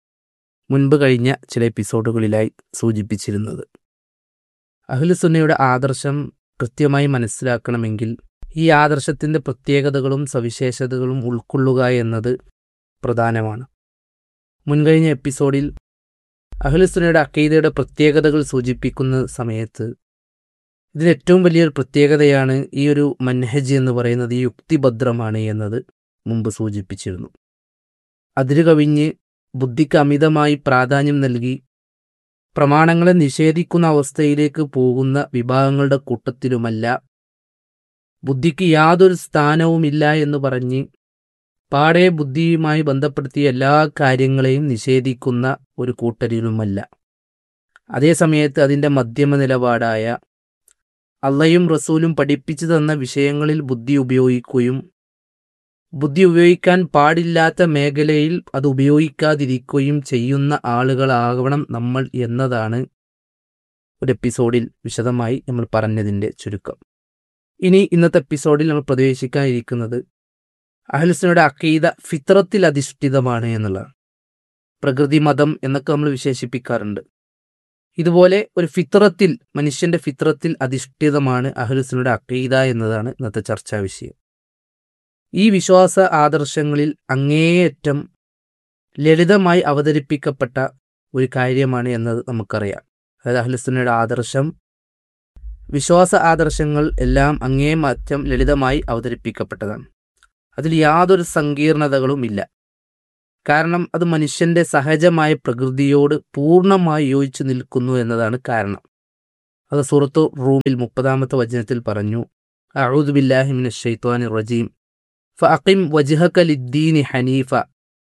മുൻപ് കഴിഞ്ഞ ചില എപ്പിസോഡുകളിലായി സൂചിപ്പിച്ചിരുന്നത് അഹ്ലുസുന്നയുടെ ആദർശം കൃത്യമായി മനസ്സിലാക്കണമെങ്കിൽ ഈ ആദർശത്തിൻ്റെ പ്രത്യേകതകളും സവിശേഷതകളും ഉൾക്കൊള്ളുക എന്നത് പ്രധാനമാണ് മുൻകഴിഞ്ഞ എപ്പിസോഡിൽ അഹ്ലുസുനയുടെ അക്കൈദയുടെ പ്രത്യേകതകൾ സൂചിപ്പിക്കുന്ന സമയത്ത് ഇതിന് ഏറ്റവും വലിയൊരു പ്രത്യേകതയാണ് ഈ ഒരു മൻഹജ് എന്ന് പറയുന്നത് ഈ യുക്തിഭദ്രമാണ് എന്നത് മുമ്പ് സൂചിപ്പിച്ചിരുന്നു അതിരു കവിഞ്ഞ് ബുദ്ധിക്ക് അമിതമായി പ്രാധാന്യം നൽകി പ്രമാണങ്ങളെ നിഷേധിക്കുന്ന അവസ്ഥയിലേക്ക് പോകുന്ന വിഭാഗങ്ങളുടെ കൂട്ടത്തിലുമല്ല ബുദ്ധിക്ക് യാതൊരു സ്ഥാനവുമില്ല എന്ന് പറഞ്ഞ് പാടെ ബുദ്ധിയുമായി ബന്ധപ്പെടുത്തിയ എല്ലാ കാര്യങ്ങളെയും നിഷേധിക്കുന്ന ഒരു കൂട്ടരിലുമല്ല അതേസമയത്ത് അതിൻ്റെ മധ്യമ നിലപാടായ അള്ളയും റസൂലും പഠിപ്പിച്ചു തന്ന വിഷയങ്ങളിൽ ബുദ്ധി ഉപയോഗിക്കുകയും ബുദ്ധി ഉപയോഗിക്കാൻ പാടില്ലാത്ത മേഖലയിൽ അത് ഉപയോഗിക്കാതിരിക്കുകയും ചെയ്യുന്ന ആളുകളാകണം നമ്മൾ എന്നതാണ് ഒരു എപ്പിസോഡിൽ വിശദമായി നമ്മൾ പറഞ്ഞതിൻ്റെ ചുരുക്കം ഇനി ഇന്നത്തെ എപ്പിസോഡിൽ നമ്മൾ പ്രവേശിക്കാനിരിക്കുന്നത് അഹ്ലുസിനയുടെ അക്കീത ഫിത്രത്തിൽ അധിഷ്ഠിതമാണ് എന്നുള്ളതാണ് പ്രകൃതി മതം എന്നൊക്കെ നമ്മൾ വിശേഷിപ്പിക്കാറുണ്ട് ഇതുപോലെ ഒരു ഫിത്രത്തിൽ മനുഷ്യന്റെ ഫിത്രത്തിൽ അധിഷ്ഠിതമാണ് അഹ്ലുസിനയുടെ അക്കീത എന്നതാണ് ഇന്നത്തെ ചർച്ചാ വിഷയം ഈ വിശ്വാസ ആദർശങ്ങളിൽ അങ്ങേയറ്റം ലളിതമായി അവതരിപ്പിക്കപ്പെട്ട ഒരു കാര്യമാണ് എന്നത് നമുക്കറിയാം അതായത് അഹ്ലുസുന്നയുടെ ആദർശം വിശ്വാസ ആദർശങ്ങൾ എല്ലാം അങ്ങേയറ്റം ലളിതമായി അവതരിപ്പിക്കപ്പെട്ടതാണ് അതിൽ യാതൊരു സങ്കീർണതകളും ഇല്ല കാരണം അത് മനുഷ്യന്റെ സഹജമായ പ്രകൃതിയോട് പൂർണ്ണമായി യോജിച്ചു നിൽക്കുന്നു എന്നതാണ് കാരണം അത് സുഹൃത്തു റൂമിൽ മുപ്പതാമത്തെ വചനത്തിൽ പറഞ്ഞു അഊദു ബില്ലാഹിമിൻ ഷെയ്ത്വാനി റജീം فأقم وجهك للدين حنيفا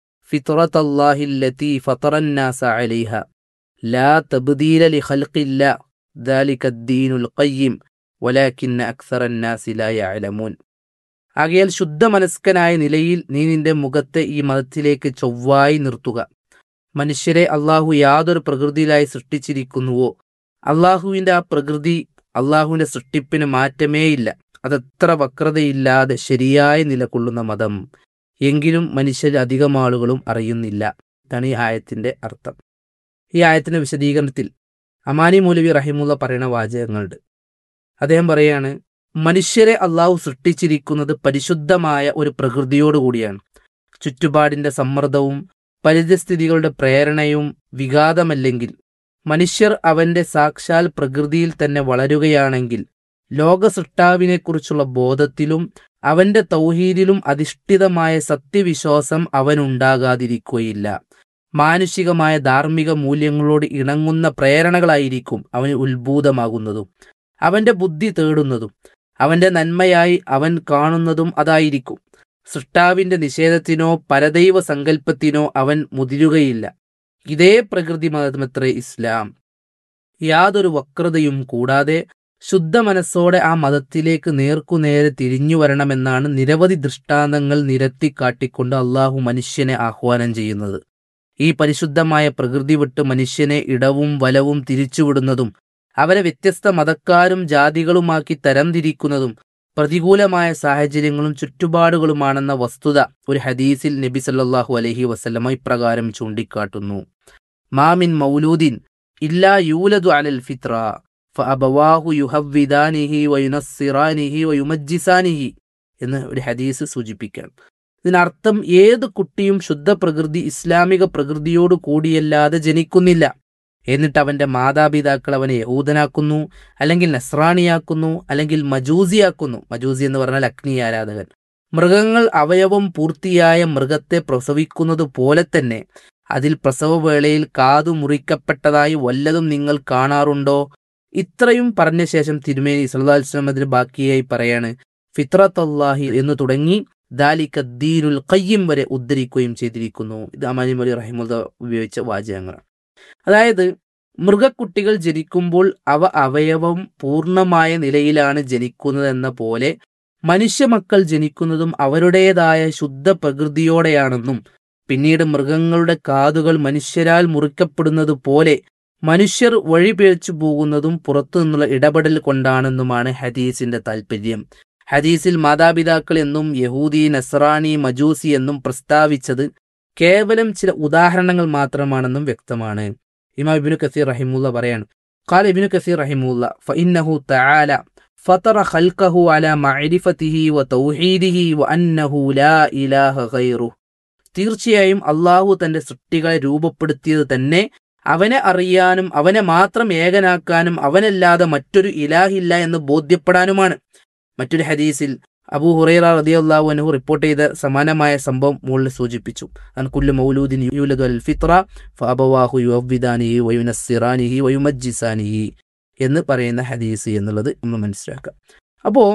فطرة الله التي فطر الناس عليها لا تبديل لخلق الله ذلك الدين القيم ولكن أكثر الناس لا يعلمون ആകയാൽ ശുദ്ധമനസ്കനായ നിലയിൽ നീ നിന്റെ മുഖത്തെ ഈ മതത്തിലേക്ക് ചൊവ്വായി നിർത്തുക മനുഷ്യരെ അള്ളാഹു യാതൊരു പ്രകൃതിയിലായി സൃഷ്ടിച്ചിരിക്കുന്നുവോ അള്ളാഹുവിൻ്റെ ആ പ്രകൃതി അള്ളാഹുവിൻ്റെ സൃഷ്ടിപ്പിന് മാറ്റമേയില്ല അതെത്ര വക്രതയില്ലാതെ ശരിയായി നിലകൊള്ളുന്ന മതം എങ്കിലും മനുഷ്യർ അധികം ആളുകളും അറിയുന്നില്ല ഇതാണ് ഈ ആയത്തിന്റെ അർത്ഥം ഈ ആയത്തിന്റെ വിശദീകരണത്തിൽ അമാനി മൗലവി റഹിമുള്ള പറയുന്ന വാചകങ്ങളുണ്ട് അദ്ദേഹം പറയാണ് മനുഷ്യരെ അള്ളാഹു സൃഷ്ടിച്ചിരിക്കുന്നത് പരിശുദ്ധമായ ഒരു പ്രകൃതിയോടുകൂടിയാണ് ചുറ്റുപാടിന്റെ സമ്മർദ്ദവും പരിതസ്ഥിതികളുടെ പ്രേരണയും വിഘാതമല്ലെങ്കിൽ മനുഷ്യർ അവന്റെ സാക്ഷാൽ പ്രകൃതിയിൽ തന്നെ വളരുകയാണെങ്കിൽ ലോകസൃഷ്ടാവിനെക്കുറിച്ചുള്ള ബോധത്തിലും അവന്റെ തൗഹീദിലും അധിഷ്ഠിതമായ സത്യവിശ്വാസം അവനുണ്ടാകാതിരിക്കുകയില്ല മാനുഷികമായ ധാർമ്മിക മൂല്യങ്ങളോട് ഇണങ്ങുന്ന പ്രേരണകളായിരിക്കും അവന് ഉത്ഭൂതമാകുന്നതും അവന്റെ ബുദ്ധി തേടുന്നതും അവന്റെ നന്മയായി അവൻ കാണുന്നതും അതായിരിക്കും സൃഷ്ടാവിന്റെ നിഷേധത്തിനോ പരദൈവ സങ്കല്പത്തിനോ അവൻ മുതിരുകയില്ല ഇതേ പ്രകൃതി മതമത്രേ ഇസ്ലാം യാതൊരു വക്രതയും കൂടാതെ ശുദ്ധ മനസ്സോടെ ആ മതത്തിലേക്ക് നേർക്കുനേരെ തിരിഞ്ഞു വരണമെന്നാണ് നിരവധി ദൃഷ്ടാന്തങ്ങൾ നിരത്തി കാട്ടിക്കൊണ്ട് അള്ളാഹു മനുഷ്യനെ ആഹ്വാനം ചെയ്യുന്നത് ഈ പരിശുദ്ധമായ പ്രകൃതി വിട്ട് മനുഷ്യനെ ഇടവും വലവും തിരിച്ചുവിടുന്നതും അവരെ വ്യത്യസ്ത മതക്കാരും ജാതികളുമാക്കി തരംതിരിക്കുന്നതും പ്രതികൂലമായ സാഹചര്യങ്ങളും ചുറ്റുപാടുകളുമാണെന്ന വസ്തുത ഒരു ഹദീസിൽ നബി സല്ലല്ലാഹു അലൈഹി വസല്ലമ ഇപ്രകാരം ചൂണ്ടിക്കാട്ടുന്നു മാമിൻ മൗലൂദിൻ ഇല്ലാ യൂലദു അലൽ ഫിത്ര ഫഅബവാഹു യുഹവ്വിദാനിഹി വയുനസ്സിറാനിഹി വയുമജ്ജിസാനിഹി എന്ന് ഒരു ഹദീസ് സൂചിപ്പിക്കുകയാണ് ഇതിനർത്ഥം ഏത് കുട്ടിയും ശുദ്ധ പ്രകൃതി ഇസ്ലാമിക പ്രകൃതിയോട് കൂടിയല്ലാതെ ജനിക്കുന്നില്ല എന്നിട്ട് അവന്റെ മാതാപിതാക്കൾ അവനെ യഹൂദനാക്കുന്നു അല്ലെങ്കിൽ നസ്രാണിയാക്കുന്നു അല്ലെങ്കിൽ മജൂസിയാക്കുന്നു മജൂസി എന്ന് പറഞ്ഞാൽ അഗ്നി ആരാധകൻ മൃഗങ്ങൾ അവയവം പൂർത്തിയായ മൃഗത്തെ പ്രസവിക്കുന്നത് പോലെ തന്നെ അതിൽ പ്രസവവേളയിൽ കാതു മുറിക്കപ്പെട്ടതായി വല്ലതും നിങ്ങൾ കാണാറുണ്ടോ ഇത്രയും പറഞ്ഞ ശേഷം തിരുമേനി സല്ലാസ്ലാം അതിന് ബാക്കിയായി പറയാണ് ഫിത്രത്ത് അള്ളാഹി എന്ന് തുടങ്ങി ദാലിക ദീനുൽ ഖയ്യം വരെ ഉദ്ധരിക്കുകയും ചെയ്തിരിക്കുന്നു ഇത് അമാനി മലി റഹിമുദ ഉപയോഗിച്ച വാചകങ്ങളാണ് അതായത് മൃഗക്കുട്ടികൾ ജനിക്കുമ്പോൾ അവ അവയവം പൂർണ്ണമായ നിലയിലാണ് ജനിക്കുന്നതെന്ന പോലെ മനുഷ്യമക്കൾ ജനിക്കുന്നതും അവരുടേതായ ശുദ്ധ പ്രകൃതിയോടെയാണെന്നും പിന്നീട് മൃഗങ്ങളുടെ കാതുകൾ മനുഷ്യരാൽ മുറിക്കപ്പെടുന്നത് പോലെ മനുഷ്യർ വഴിപിഴച്ചു പോകുന്നതും പുറത്തു നിന്നുള്ള ഇടപെടൽ കൊണ്ടാണെന്നുമാണ് ഹദീസിന്റെ താല്പര്യം ഹദീസിൽ മാതാപിതാക്കൾ എന്നും യഹൂദി നസ്രാനി മജൂസി എന്നും പ്രസ്താവിച്ചത് കേവലം ചില ഉദാഹരണങ്ങൾ മാത്രമാണെന്നും വ്യക്തമാണ് ഇമാം ഇബിനു കസീർ റഹിമുല്ല പറയാണ് قال ابن كثير رحمه الله فإنه تعالى فطر خلقه على معرفته وتوحيده وأنه لا إله غيره തീർച്ചയായും അള്ളാഹു തന്റെ സൃഷ്ടികളെ രൂപപ്പെടുത്തിയത് തന്നെ അവനെ അറിയാനും അവനെ മാത്രം ഏകനാക്കാനും അവനല്ലാതെ മറ്റൊരു ഇലാഹില്ല എന്ന് ബോധ്യപ്പെടാനുമാണ് മറ്റൊരു ഹദീസിൽ അബൂ ഹുറൈറ റളിയല്ലാഹു അൻഹു റിപ്പോർട്ട് ചെയ്ത സമാനമായ സംഭവം മുകളിൽ സൂചിപ്പിച്ചു അൻ കുല്ലു മൗലൂദിൻ യൂലദു അൽ ഫിത്ര ഫഅബവാഹു യുവവ്വിദാനിഹി വയുനസ്സിറാനിഹി വയുമജ്ജിസാനിഹി എന്ന് പറയുന്ന ഹദീസ് എന്നുള്ളത് നമ്മൾ മനസ്സിലാക്കാം അപ്പോൾ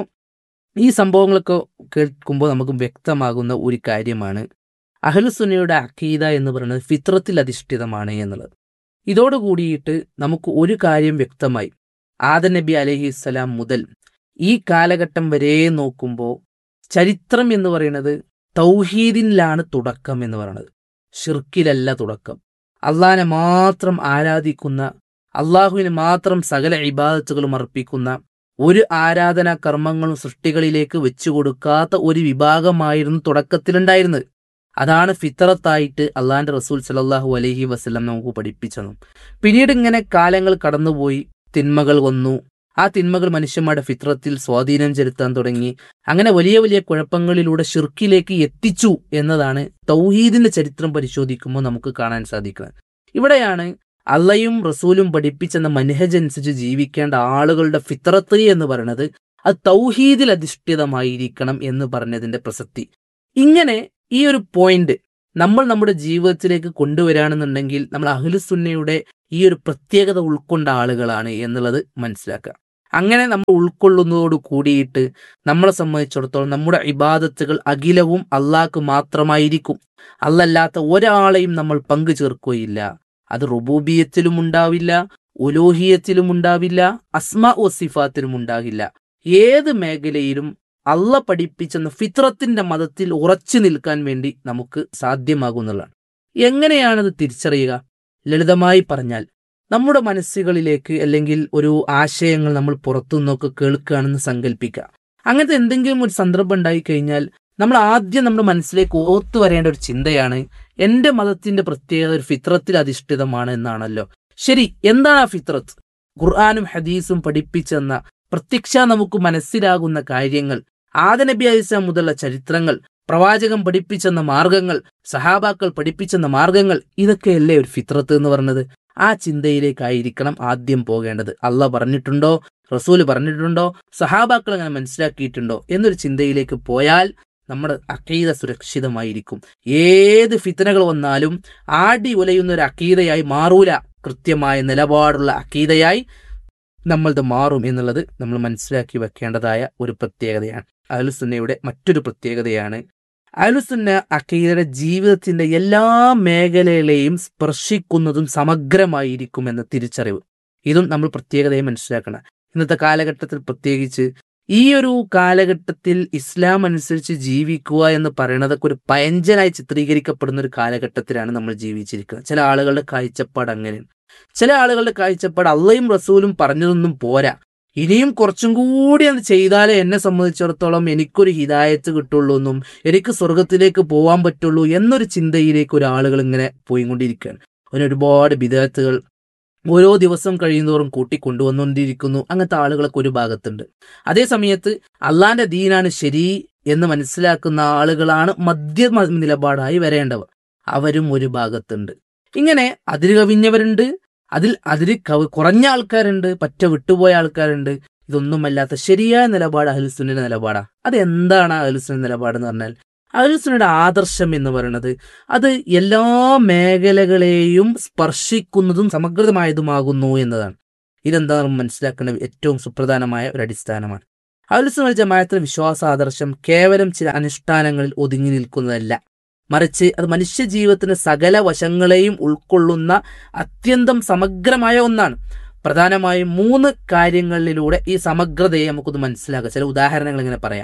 ഈ സംഭവങ്ങളൊക്കെ കേൾക്കുമ്പോൾ നമുക്ക് വ്യക്തമാകുന്ന ഒരു കാര്യമാണ് അഹ്ലുസുന്നയുടെ അഖീദ എന്ന് പറയുന്നത് ഫിത്രത്തിൽ അധിഷ്ഠിതമാണ് എന്നുള്ളത് ഇതോട് കൂടിയിട്ട് നമുക്ക് ഒരു കാര്യം വ്യക്തമായി ആദ നബി അലഹിസ്സലാം മുതൽ ഈ കാലഘട്ടം വരെ നോക്കുമ്പോൾ ചരിത്രം എന്ന് പറയുന്നത് തൗഹീദിനിലാണ് തുടക്കം എന്ന് പറയുന്നത് ഷിർക്കിലല്ല തുടക്കം അള്ളാഹിനെ മാത്രം ആരാധിക്കുന്ന അള്ളാഹുവിന് മാത്രം സകല ഇബാദത്തുകളും അർപ്പിക്കുന്ന ഒരു ആരാധനാ കർമ്മങ്ങളും സൃഷ്ടികളിലേക്ക് വെച്ചു കൊടുക്കാത്ത ഒരു വിഭാഗമായിരുന്നു തുടക്കത്തിലുണ്ടായിരുന്നത് അതാണ് ഫിത്രത്തായിട്ട് അള്ളാഹിന്റെ റസൂൽ സലല്ലാഹു അലഹി വസ്ലം നമുക്ക് പഠിപ്പിച്ചതും പിന്നീട് ഇങ്ങനെ കാലങ്ങൾ കടന്നുപോയി തിന്മകൾ വന്നു ആ തിന്മകൾ മനുഷ്യന്മാരുടെ ഫിത്രത്തിൽ സ്വാധീനം ചെലുത്താൻ തുടങ്ങി അങ്ങനെ വലിയ വലിയ കുഴപ്പങ്ങളിലൂടെ ഷിർക്കിലേക്ക് എത്തിച്ചു എന്നതാണ് തൗഹീദിന്റെ ചരിത്രം പരിശോധിക്കുമ്പോൾ നമുക്ക് കാണാൻ സാധിക്കുന്നത് ഇവിടെയാണ് അള്ളയും റസൂലും പഠിപ്പിച്ചെന്ന മനഹജ് അനുസരിച്ച് ജീവിക്കേണ്ട ആളുകളുടെ ഫിത്രത്ത് എന്ന് പറയുന്നത് അത് തൗഹീദിൽ അധിഷ്ഠിതമായിരിക്കണം എന്ന് പറഞ്ഞതിന്റെ പ്രസക്തി ഇങ്ങനെ ഈ ഒരു പോയിന്റ് നമ്മൾ നമ്മുടെ ജീവിതത്തിലേക്ക് കൊണ്ടുവരാണെന്നുണ്ടെങ്കിൽ നമ്മൾ അഹ്ലുസുന്നയുടെ ഈ ഒരു പ്രത്യേകത ഉൾക്കൊണ്ട ആളുകളാണ് എന്നുള്ളത് മനസ്സിലാക്കുക അങ്ങനെ നമ്മൾ ഉൾക്കൊള്ളുന്നതോട് കൂടിയിട്ട് നമ്മളെ സംബന്ധിച്ചിടത്തോളം നമ്മുടെ ഇബാദത്തുകൾ അഖിലവും അള്ളാഹ്ക്ക് മാത്രമായിരിക്കും അല്ലല്ലാത്ത ഒരാളെയും നമ്മൾ പങ്കു ചേർക്കുകയില്ല അത് റുബൂബിയത്തിലും ഉണ്ടാവില്ല ഉലോഹിയത്തിലും ഉണ്ടാവില്ല അസ്മ ഒസിഫാത്തിലും ഉണ്ടാകില്ല ഏത് മേഖലയിലും അള്ള പഠിപ്പിച്ചെന്ന ഫിത്രത്തിന്റെ മതത്തിൽ ഉറച്ചു നിൽക്കാൻ വേണ്ടി നമുക്ക് സാധ്യമാകുന്നതാണ് എങ്ങനെയാണത് തിരിച്ചറിയുക ലളിതമായി പറഞ്ഞാൽ നമ്മുടെ മനസ്സുകളിലേക്ക് അല്ലെങ്കിൽ ഒരു ആശയങ്ങൾ നമ്മൾ പുറത്തു നിന്നൊക്കെ കേൾക്കുകയാണെന്ന് സങ്കല്പിക്കുക അങ്ങനത്തെ എന്തെങ്കിലും ഒരു സന്ദർഭം ഉണ്ടായി കഴിഞ്ഞാൽ നമ്മൾ ആദ്യം നമ്മുടെ മനസ്സിലേക്ക് ഓർത്തു വരേണ്ട ഒരു ചിന്തയാണ് എന്റെ മതത്തിന്റെ പ്രത്യേകത ഒരു ഫിത്രത്തിൽ അധിഷ്ഠിതമാണ് എന്നാണല്ലോ ശരി എന്താണ് ആ ഫിത്രത്ത് ഖുർആാനും ഹദീസും പഠിപ്പിച്ചെന്ന പ്രത്യക്ഷ നമുക്ക് മനസ്സിലാകുന്ന കാര്യങ്ങൾ ആദനബി അലിസ്ലാം മുതലുള്ള ചരിത്രങ്ങൾ പ്രവാചകൻ പഠിപ്പിച്ചെന്ന മാർഗങ്ങൾ സഹാബാക്കൾ പഠിപ്പിച്ചെന്ന മാർഗങ്ങൾ ഇതൊക്കെയല്ലേ ഒരു ഫിത്രത്ത് എന്ന് പറഞ്ഞത് ആ ചിന്തയിലേക്കായിരിക്കണം ആദ്യം പോകേണ്ടത് അള്ള പറഞ്ഞിട്ടുണ്ടോ റസൂല് പറഞ്ഞിട്ടുണ്ടോ സഹാബാക്കൾ അങ്ങനെ മനസ്സിലാക്കിയിട്ടുണ്ടോ എന്നൊരു ചിന്തയിലേക്ക് പോയാൽ നമ്മുടെ അക്കീത സുരക്ഷിതമായിരിക്കും ഏത് ഫിത്തനകൾ വന്നാലും ആടി ഉലയുന്ന ഒരു അക്കീതയായി മാറൂല കൃത്യമായ നിലപാടുള്ള അക്കീതയായി നമ്മളത് മാറും എന്നുള്ളത് നമ്മൾ മനസ്സിലാക്കി വെക്കേണ്ടതായ ഒരു പ്രത്യേകതയാണ് അഹലുസുന്നയുടെ മറ്റൊരു പ്രത്യേകതയാണ് അഹലുസുന്ന അക്കീദയുടെ ജീവിതത്തിന്റെ എല്ലാ മേഖലകളെയും സ്പർശിക്കുന്നതും സമഗ്രമായിരിക്കും എന്ന തിരിച്ചറിവ് ഇതും നമ്മൾ പ്രത്യേകതയെ മനസ്സിലാക്കണം ഇന്നത്തെ കാലഘട്ടത്തിൽ പ്രത്യേകിച്ച് ഈ ഒരു കാലഘട്ടത്തിൽ ഇസ്ലാം അനുസരിച്ച് ജീവിക്കുക എന്ന് പറയുന്നതൊക്കെ ഒരു പയഞ്ചനായി ചിത്രീകരിക്കപ്പെടുന്ന ഒരു കാലഘട്ടത്തിലാണ് നമ്മൾ ജീവിച്ചിരിക്കുന്നത് ചില ആളുകളുടെ കാഴ്ചപ്പാട് അങ്ങനെയാണ് ചില ആളുകളുടെ കാഴ്ചപ്പാട് അള്ളയും റസൂലും പറഞ്ഞതൊന്നും പോരാ ഇനിയും കുറച്ചും കൂടി അത് ചെയ്താലേ എന്നെ സംബന്ധിച്ചിടത്തോളം എനിക്കൊരു ഹിതായത്ത് കിട്ടുള്ളൂ എന്നും എനിക്ക് സ്വർഗത്തിലേക്ക് പോകാൻ പറ്റുള്ളൂ എന്നൊരു ചിന്തയിലേക്ക് ഒരു ആളുകൾ ഇങ്ങനെ പോയിക്കൊണ്ടിരിക്കുകയാണ് അതിന് ഒരുപാട് വിദഗ്ധകൾ ഓരോ ദിവസം കഴിയുന്തോറും കൂട്ടിക്കൊണ്ടുവന്നുകൊണ്ടിരിക്കുന്നു അങ്ങനത്തെ ആളുകളൊക്കെ ഒരു ഭാഗത്തുണ്ട് അതേ സമയത്ത് അള്ളാന്റെ ദീനാണ് ശരി എന്ന് മനസ്സിലാക്കുന്ന ആളുകളാണ് മധ്യമ നിലപാടായി വരേണ്ടവർ അവരും ഒരു ഭാഗത്തുണ്ട് ഇങ്ങനെ അതിര് കവിഞ്ഞവരുണ്ട് അതിൽ അതിര് കവ കുറഞ്ഞ ആൾക്കാരുണ്ട് പറ്റ വിട്ടുപോയ ആൾക്കാരുണ്ട് ഇതൊന്നുമല്ലാത്ത ശരിയായ നിലപാട് അഹലുസുന്നിന്റെ നിലപാടാ അത് എന്താണ് അഹലുസുന്ന നിലപാട് എന്ന് പറഞ്ഞാൽ അഹലുസുന്നയുടെ ആദർശം എന്ന് പറയുന്നത് അത് എല്ലാ മേഖലകളെയും സ്പർശിക്കുന്നതും സമഗ്രതമായതുമാകുന്നു എന്നതാണ് ഇതെന്താ നമ്മൾ മനസ്സിലാക്കേണ്ട ഏറ്റവും സുപ്രധാനമായ ഒരു അടിസ്ഥാനമാണ് അഹലുസുന്ന ജമായത്തിന്റെ വിശ്വാസാദർശം കേവലം ചില അനുഷ്ഠാനങ്ങളിൽ ഒതുങ്ങി നിൽക്കുന്നതല്ല മറിച്ച് അത് മനുഷ്യ ജീവിതത്തിന്റെ സകല വശങ്ങളെയും ഉൾക്കൊള്ളുന്ന അത്യന്തം സമഗ്രമായ ഒന്നാണ് പ്രധാനമായും മൂന്ന് കാര്യങ്ങളിലൂടെ ഈ സമഗ്രതയെ നമുക്കൊന്ന് മനസ്സിലാക്കാം ചില ഉദാഹരണങ്ങൾ ഇങ്ങനെ പറയാം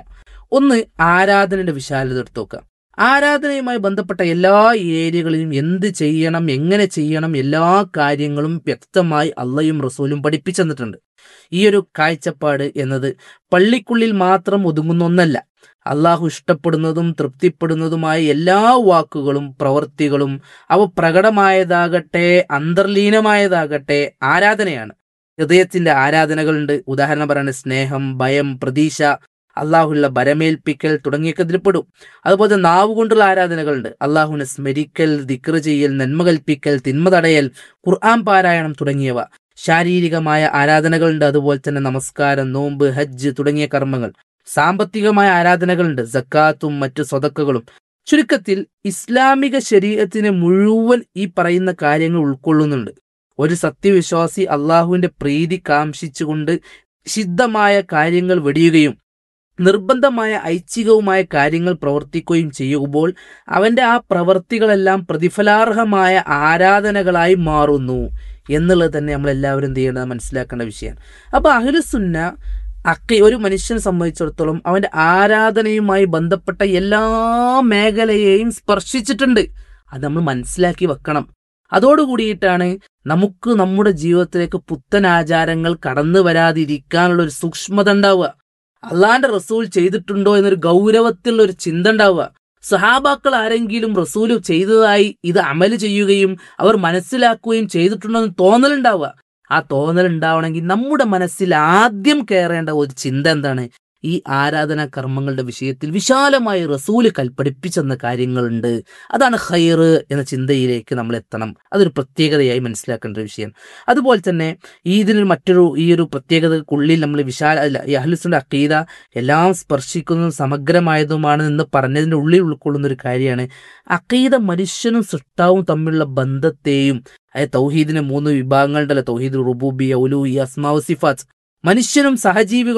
ഒന്ന് ആരാധനയുടെ വിശാലത എടുത്തു നോക്കുക ആരാധനയുമായി ബന്ധപ്പെട്ട എല്ലാ ഏരിയകളിലും എന്ത് ചെയ്യണം എങ്ങനെ ചെയ്യണം എല്ലാ കാര്യങ്ങളും വ്യക്തമായി അള്ളയും റസൂലും പഠിപ്പിച്ചു തന്നിട്ടുണ്ട് ഈ ഒരു കാഴ്ചപ്പാട് എന്നത് പള്ളിക്കുള്ളിൽ മാത്രം ഒതുങ്ങുന്ന ഒന്നല്ല അള്ളാഹു ഇഷ്ടപ്പെടുന്നതും തൃപ്തിപ്പെടുന്നതുമായ എല്ലാ വാക്കുകളും പ്രവൃത്തികളും അവ പ്രകടമായതാകട്ടെ അന്തർലീനമായതാകട്ടെ ആരാധനയാണ് ഹൃദയത്തിന്റെ ആരാധനകളുണ്ട് ഉദാഹരണം പറയുന്നത് സ്നേഹം ഭയം പ്രതീക്ഷ അള്ളാഹുള്ള ബരമേൽപ്പിക്കൽ തുടങ്ങിയൊക്കെ ഇതിൽപ്പെടും അതുപോലെ നാവ് കൊണ്ടുള്ള ആരാധനകളുണ്ട് അള്ളാഹുവിനെ സ്മരിക്കൽ ദിക്ർ ചെയ്യൽ നന്മ കൽപ്പിക്കൽ തിന്മ തടയൽ ഖുർആൻ പാരായണം തുടങ്ങിയവ ശാരീരികമായ ആരാധനകളുണ്ട് അതുപോലെ തന്നെ നമസ്കാരം നോമ്പ് ഹജ്ജ് തുടങ്ങിയ കർമ്മങ്ങൾ സാമ്പത്തികമായ ആരാധനകളുണ്ട് സക്കാത്തും മറ്റു സ്വതക്കകളും ചുരുക്കത്തിൽ ഇസ്ലാമിക ശരീരത്തിന് മുഴുവൻ ഈ പറയുന്ന കാര്യങ്ങൾ ഉൾക്കൊള്ളുന്നുണ്ട് ഒരു സത്യവിശ്വാസി അള്ളാഹുവിന്റെ പ്രീതി കാംക്ഷിച്ചുകൊണ്ട് സിദ്ധമായ കാര്യങ്ങൾ വെടിയുകയും നിർബന്ധമായ ഐച്ഛികവുമായ കാര്യങ്ങൾ പ്രവർത്തിക്കുകയും ചെയ്യുമ്പോൾ അവന്റെ ആ പ്രവർത്തികളെല്ലാം പ്രതിഫലാർഹമായ ആരാധനകളായി മാറുന്നു എന്നുള്ളത് തന്നെ നമ്മൾ എല്ലാവരും എന്ത് ചെയ്യേണ്ടത് മനസ്സിലാക്കേണ്ട വിഷയമാണ് അപ്പൊ അഹ്ലുസുന്ന അക്കി ഒരു മനുഷ്യനെ സംബന്ധിച്ചിടത്തോളം അവന്റെ ആരാധനയുമായി ബന്ധപ്പെട്ട എല്ലാ മേഖലയെയും സ്പർശിച്ചിട്ടുണ്ട് അത് നമ്മൾ മനസ്സിലാക്കി വെക്കണം അതോടുകൂടിയിട്ടാണ് നമുക്ക് നമ്മുടെ ജീവിതത്തിലേക്ക് പുത്തൻ ആചാരങ്ങൾ കടന്നു വരാതിരിക്കാനുള്ള ഒരു സൂക്ഷ്മത ഉണ്ടാവുക അള്ളാന്റെ റസൂൽ ചെയ്തിട്ടുണ്ടോ എന്നൊരു ഗൗരവത്തിലുള്ള ഒരു ചിന്ത ഉണ്ടാവുക സഹാബാക്കൾ ആരെങ്കിലും റസൂല് ചെയ്തതായി ഇത് അമല് ചെയ്യുകയും അവർ മനസ്സിലാക്കുകയും ചെയ്തിട്ടുണ്ടോ എന്ന് തോന്നലുണ്ടാവുക ആ തോന്നൽ ഉണ്ടാവണമെങ്കിൽ നമ്മുടെ മനസ്സിൽ ആദ്യം കയറേണ്ട ഒരു ചിന്ത എന്താണ് ഈ ആരാധനാ കർമ്മങ്ങളുടെ വിഷയത്തിൽ വിശാലമായി റസൂല് കൽപ്പടിപ്പിച്ചെന്ന കാര്യങ്ങളുണ്ട് അതാണ് ഹൈർ എന്ന ചിന്തയിലേക്ക് നമ്മൾ എത്തണം അതൊരു പ്രത്യേകതയായി മനസ്സിലാക്കേണ്ട ഒരു വിഷയം അതുപോലെ തന്നെ ഈ ഇതിന് മറ്റൊരു ഈ ഒരു പ്രത്യേകതക്കുള്ളിൽ നമ്മൾ വിശാല അല്ല ഈ അഹ്ലുസിന്റെ അക്കീത എല്ലാം സ്പർശിക്കുന്നതും സമഗ്രമായതുമാണ് എന്ന് പറഞ്ഞതിന്റെ ഉള്ളിൽ ഉൾക്കൊള്ളുന്ന ഒരു കാര്യമാണ് അക്കീത മനുഷ്യനും സൃഷ്ടാവും തമ്മിലുള്ള ബന്ധത്തെയും അതായത് തൗഹീദിന് മൂന്ന് വിഭാഗങ്ങളുണ്ടല്ലോ തൗഹീദ് റുബൂബി ഔലു അസ്മാവ് സിഫാത്ത് മനുഷ്യനും സഹജീവികളും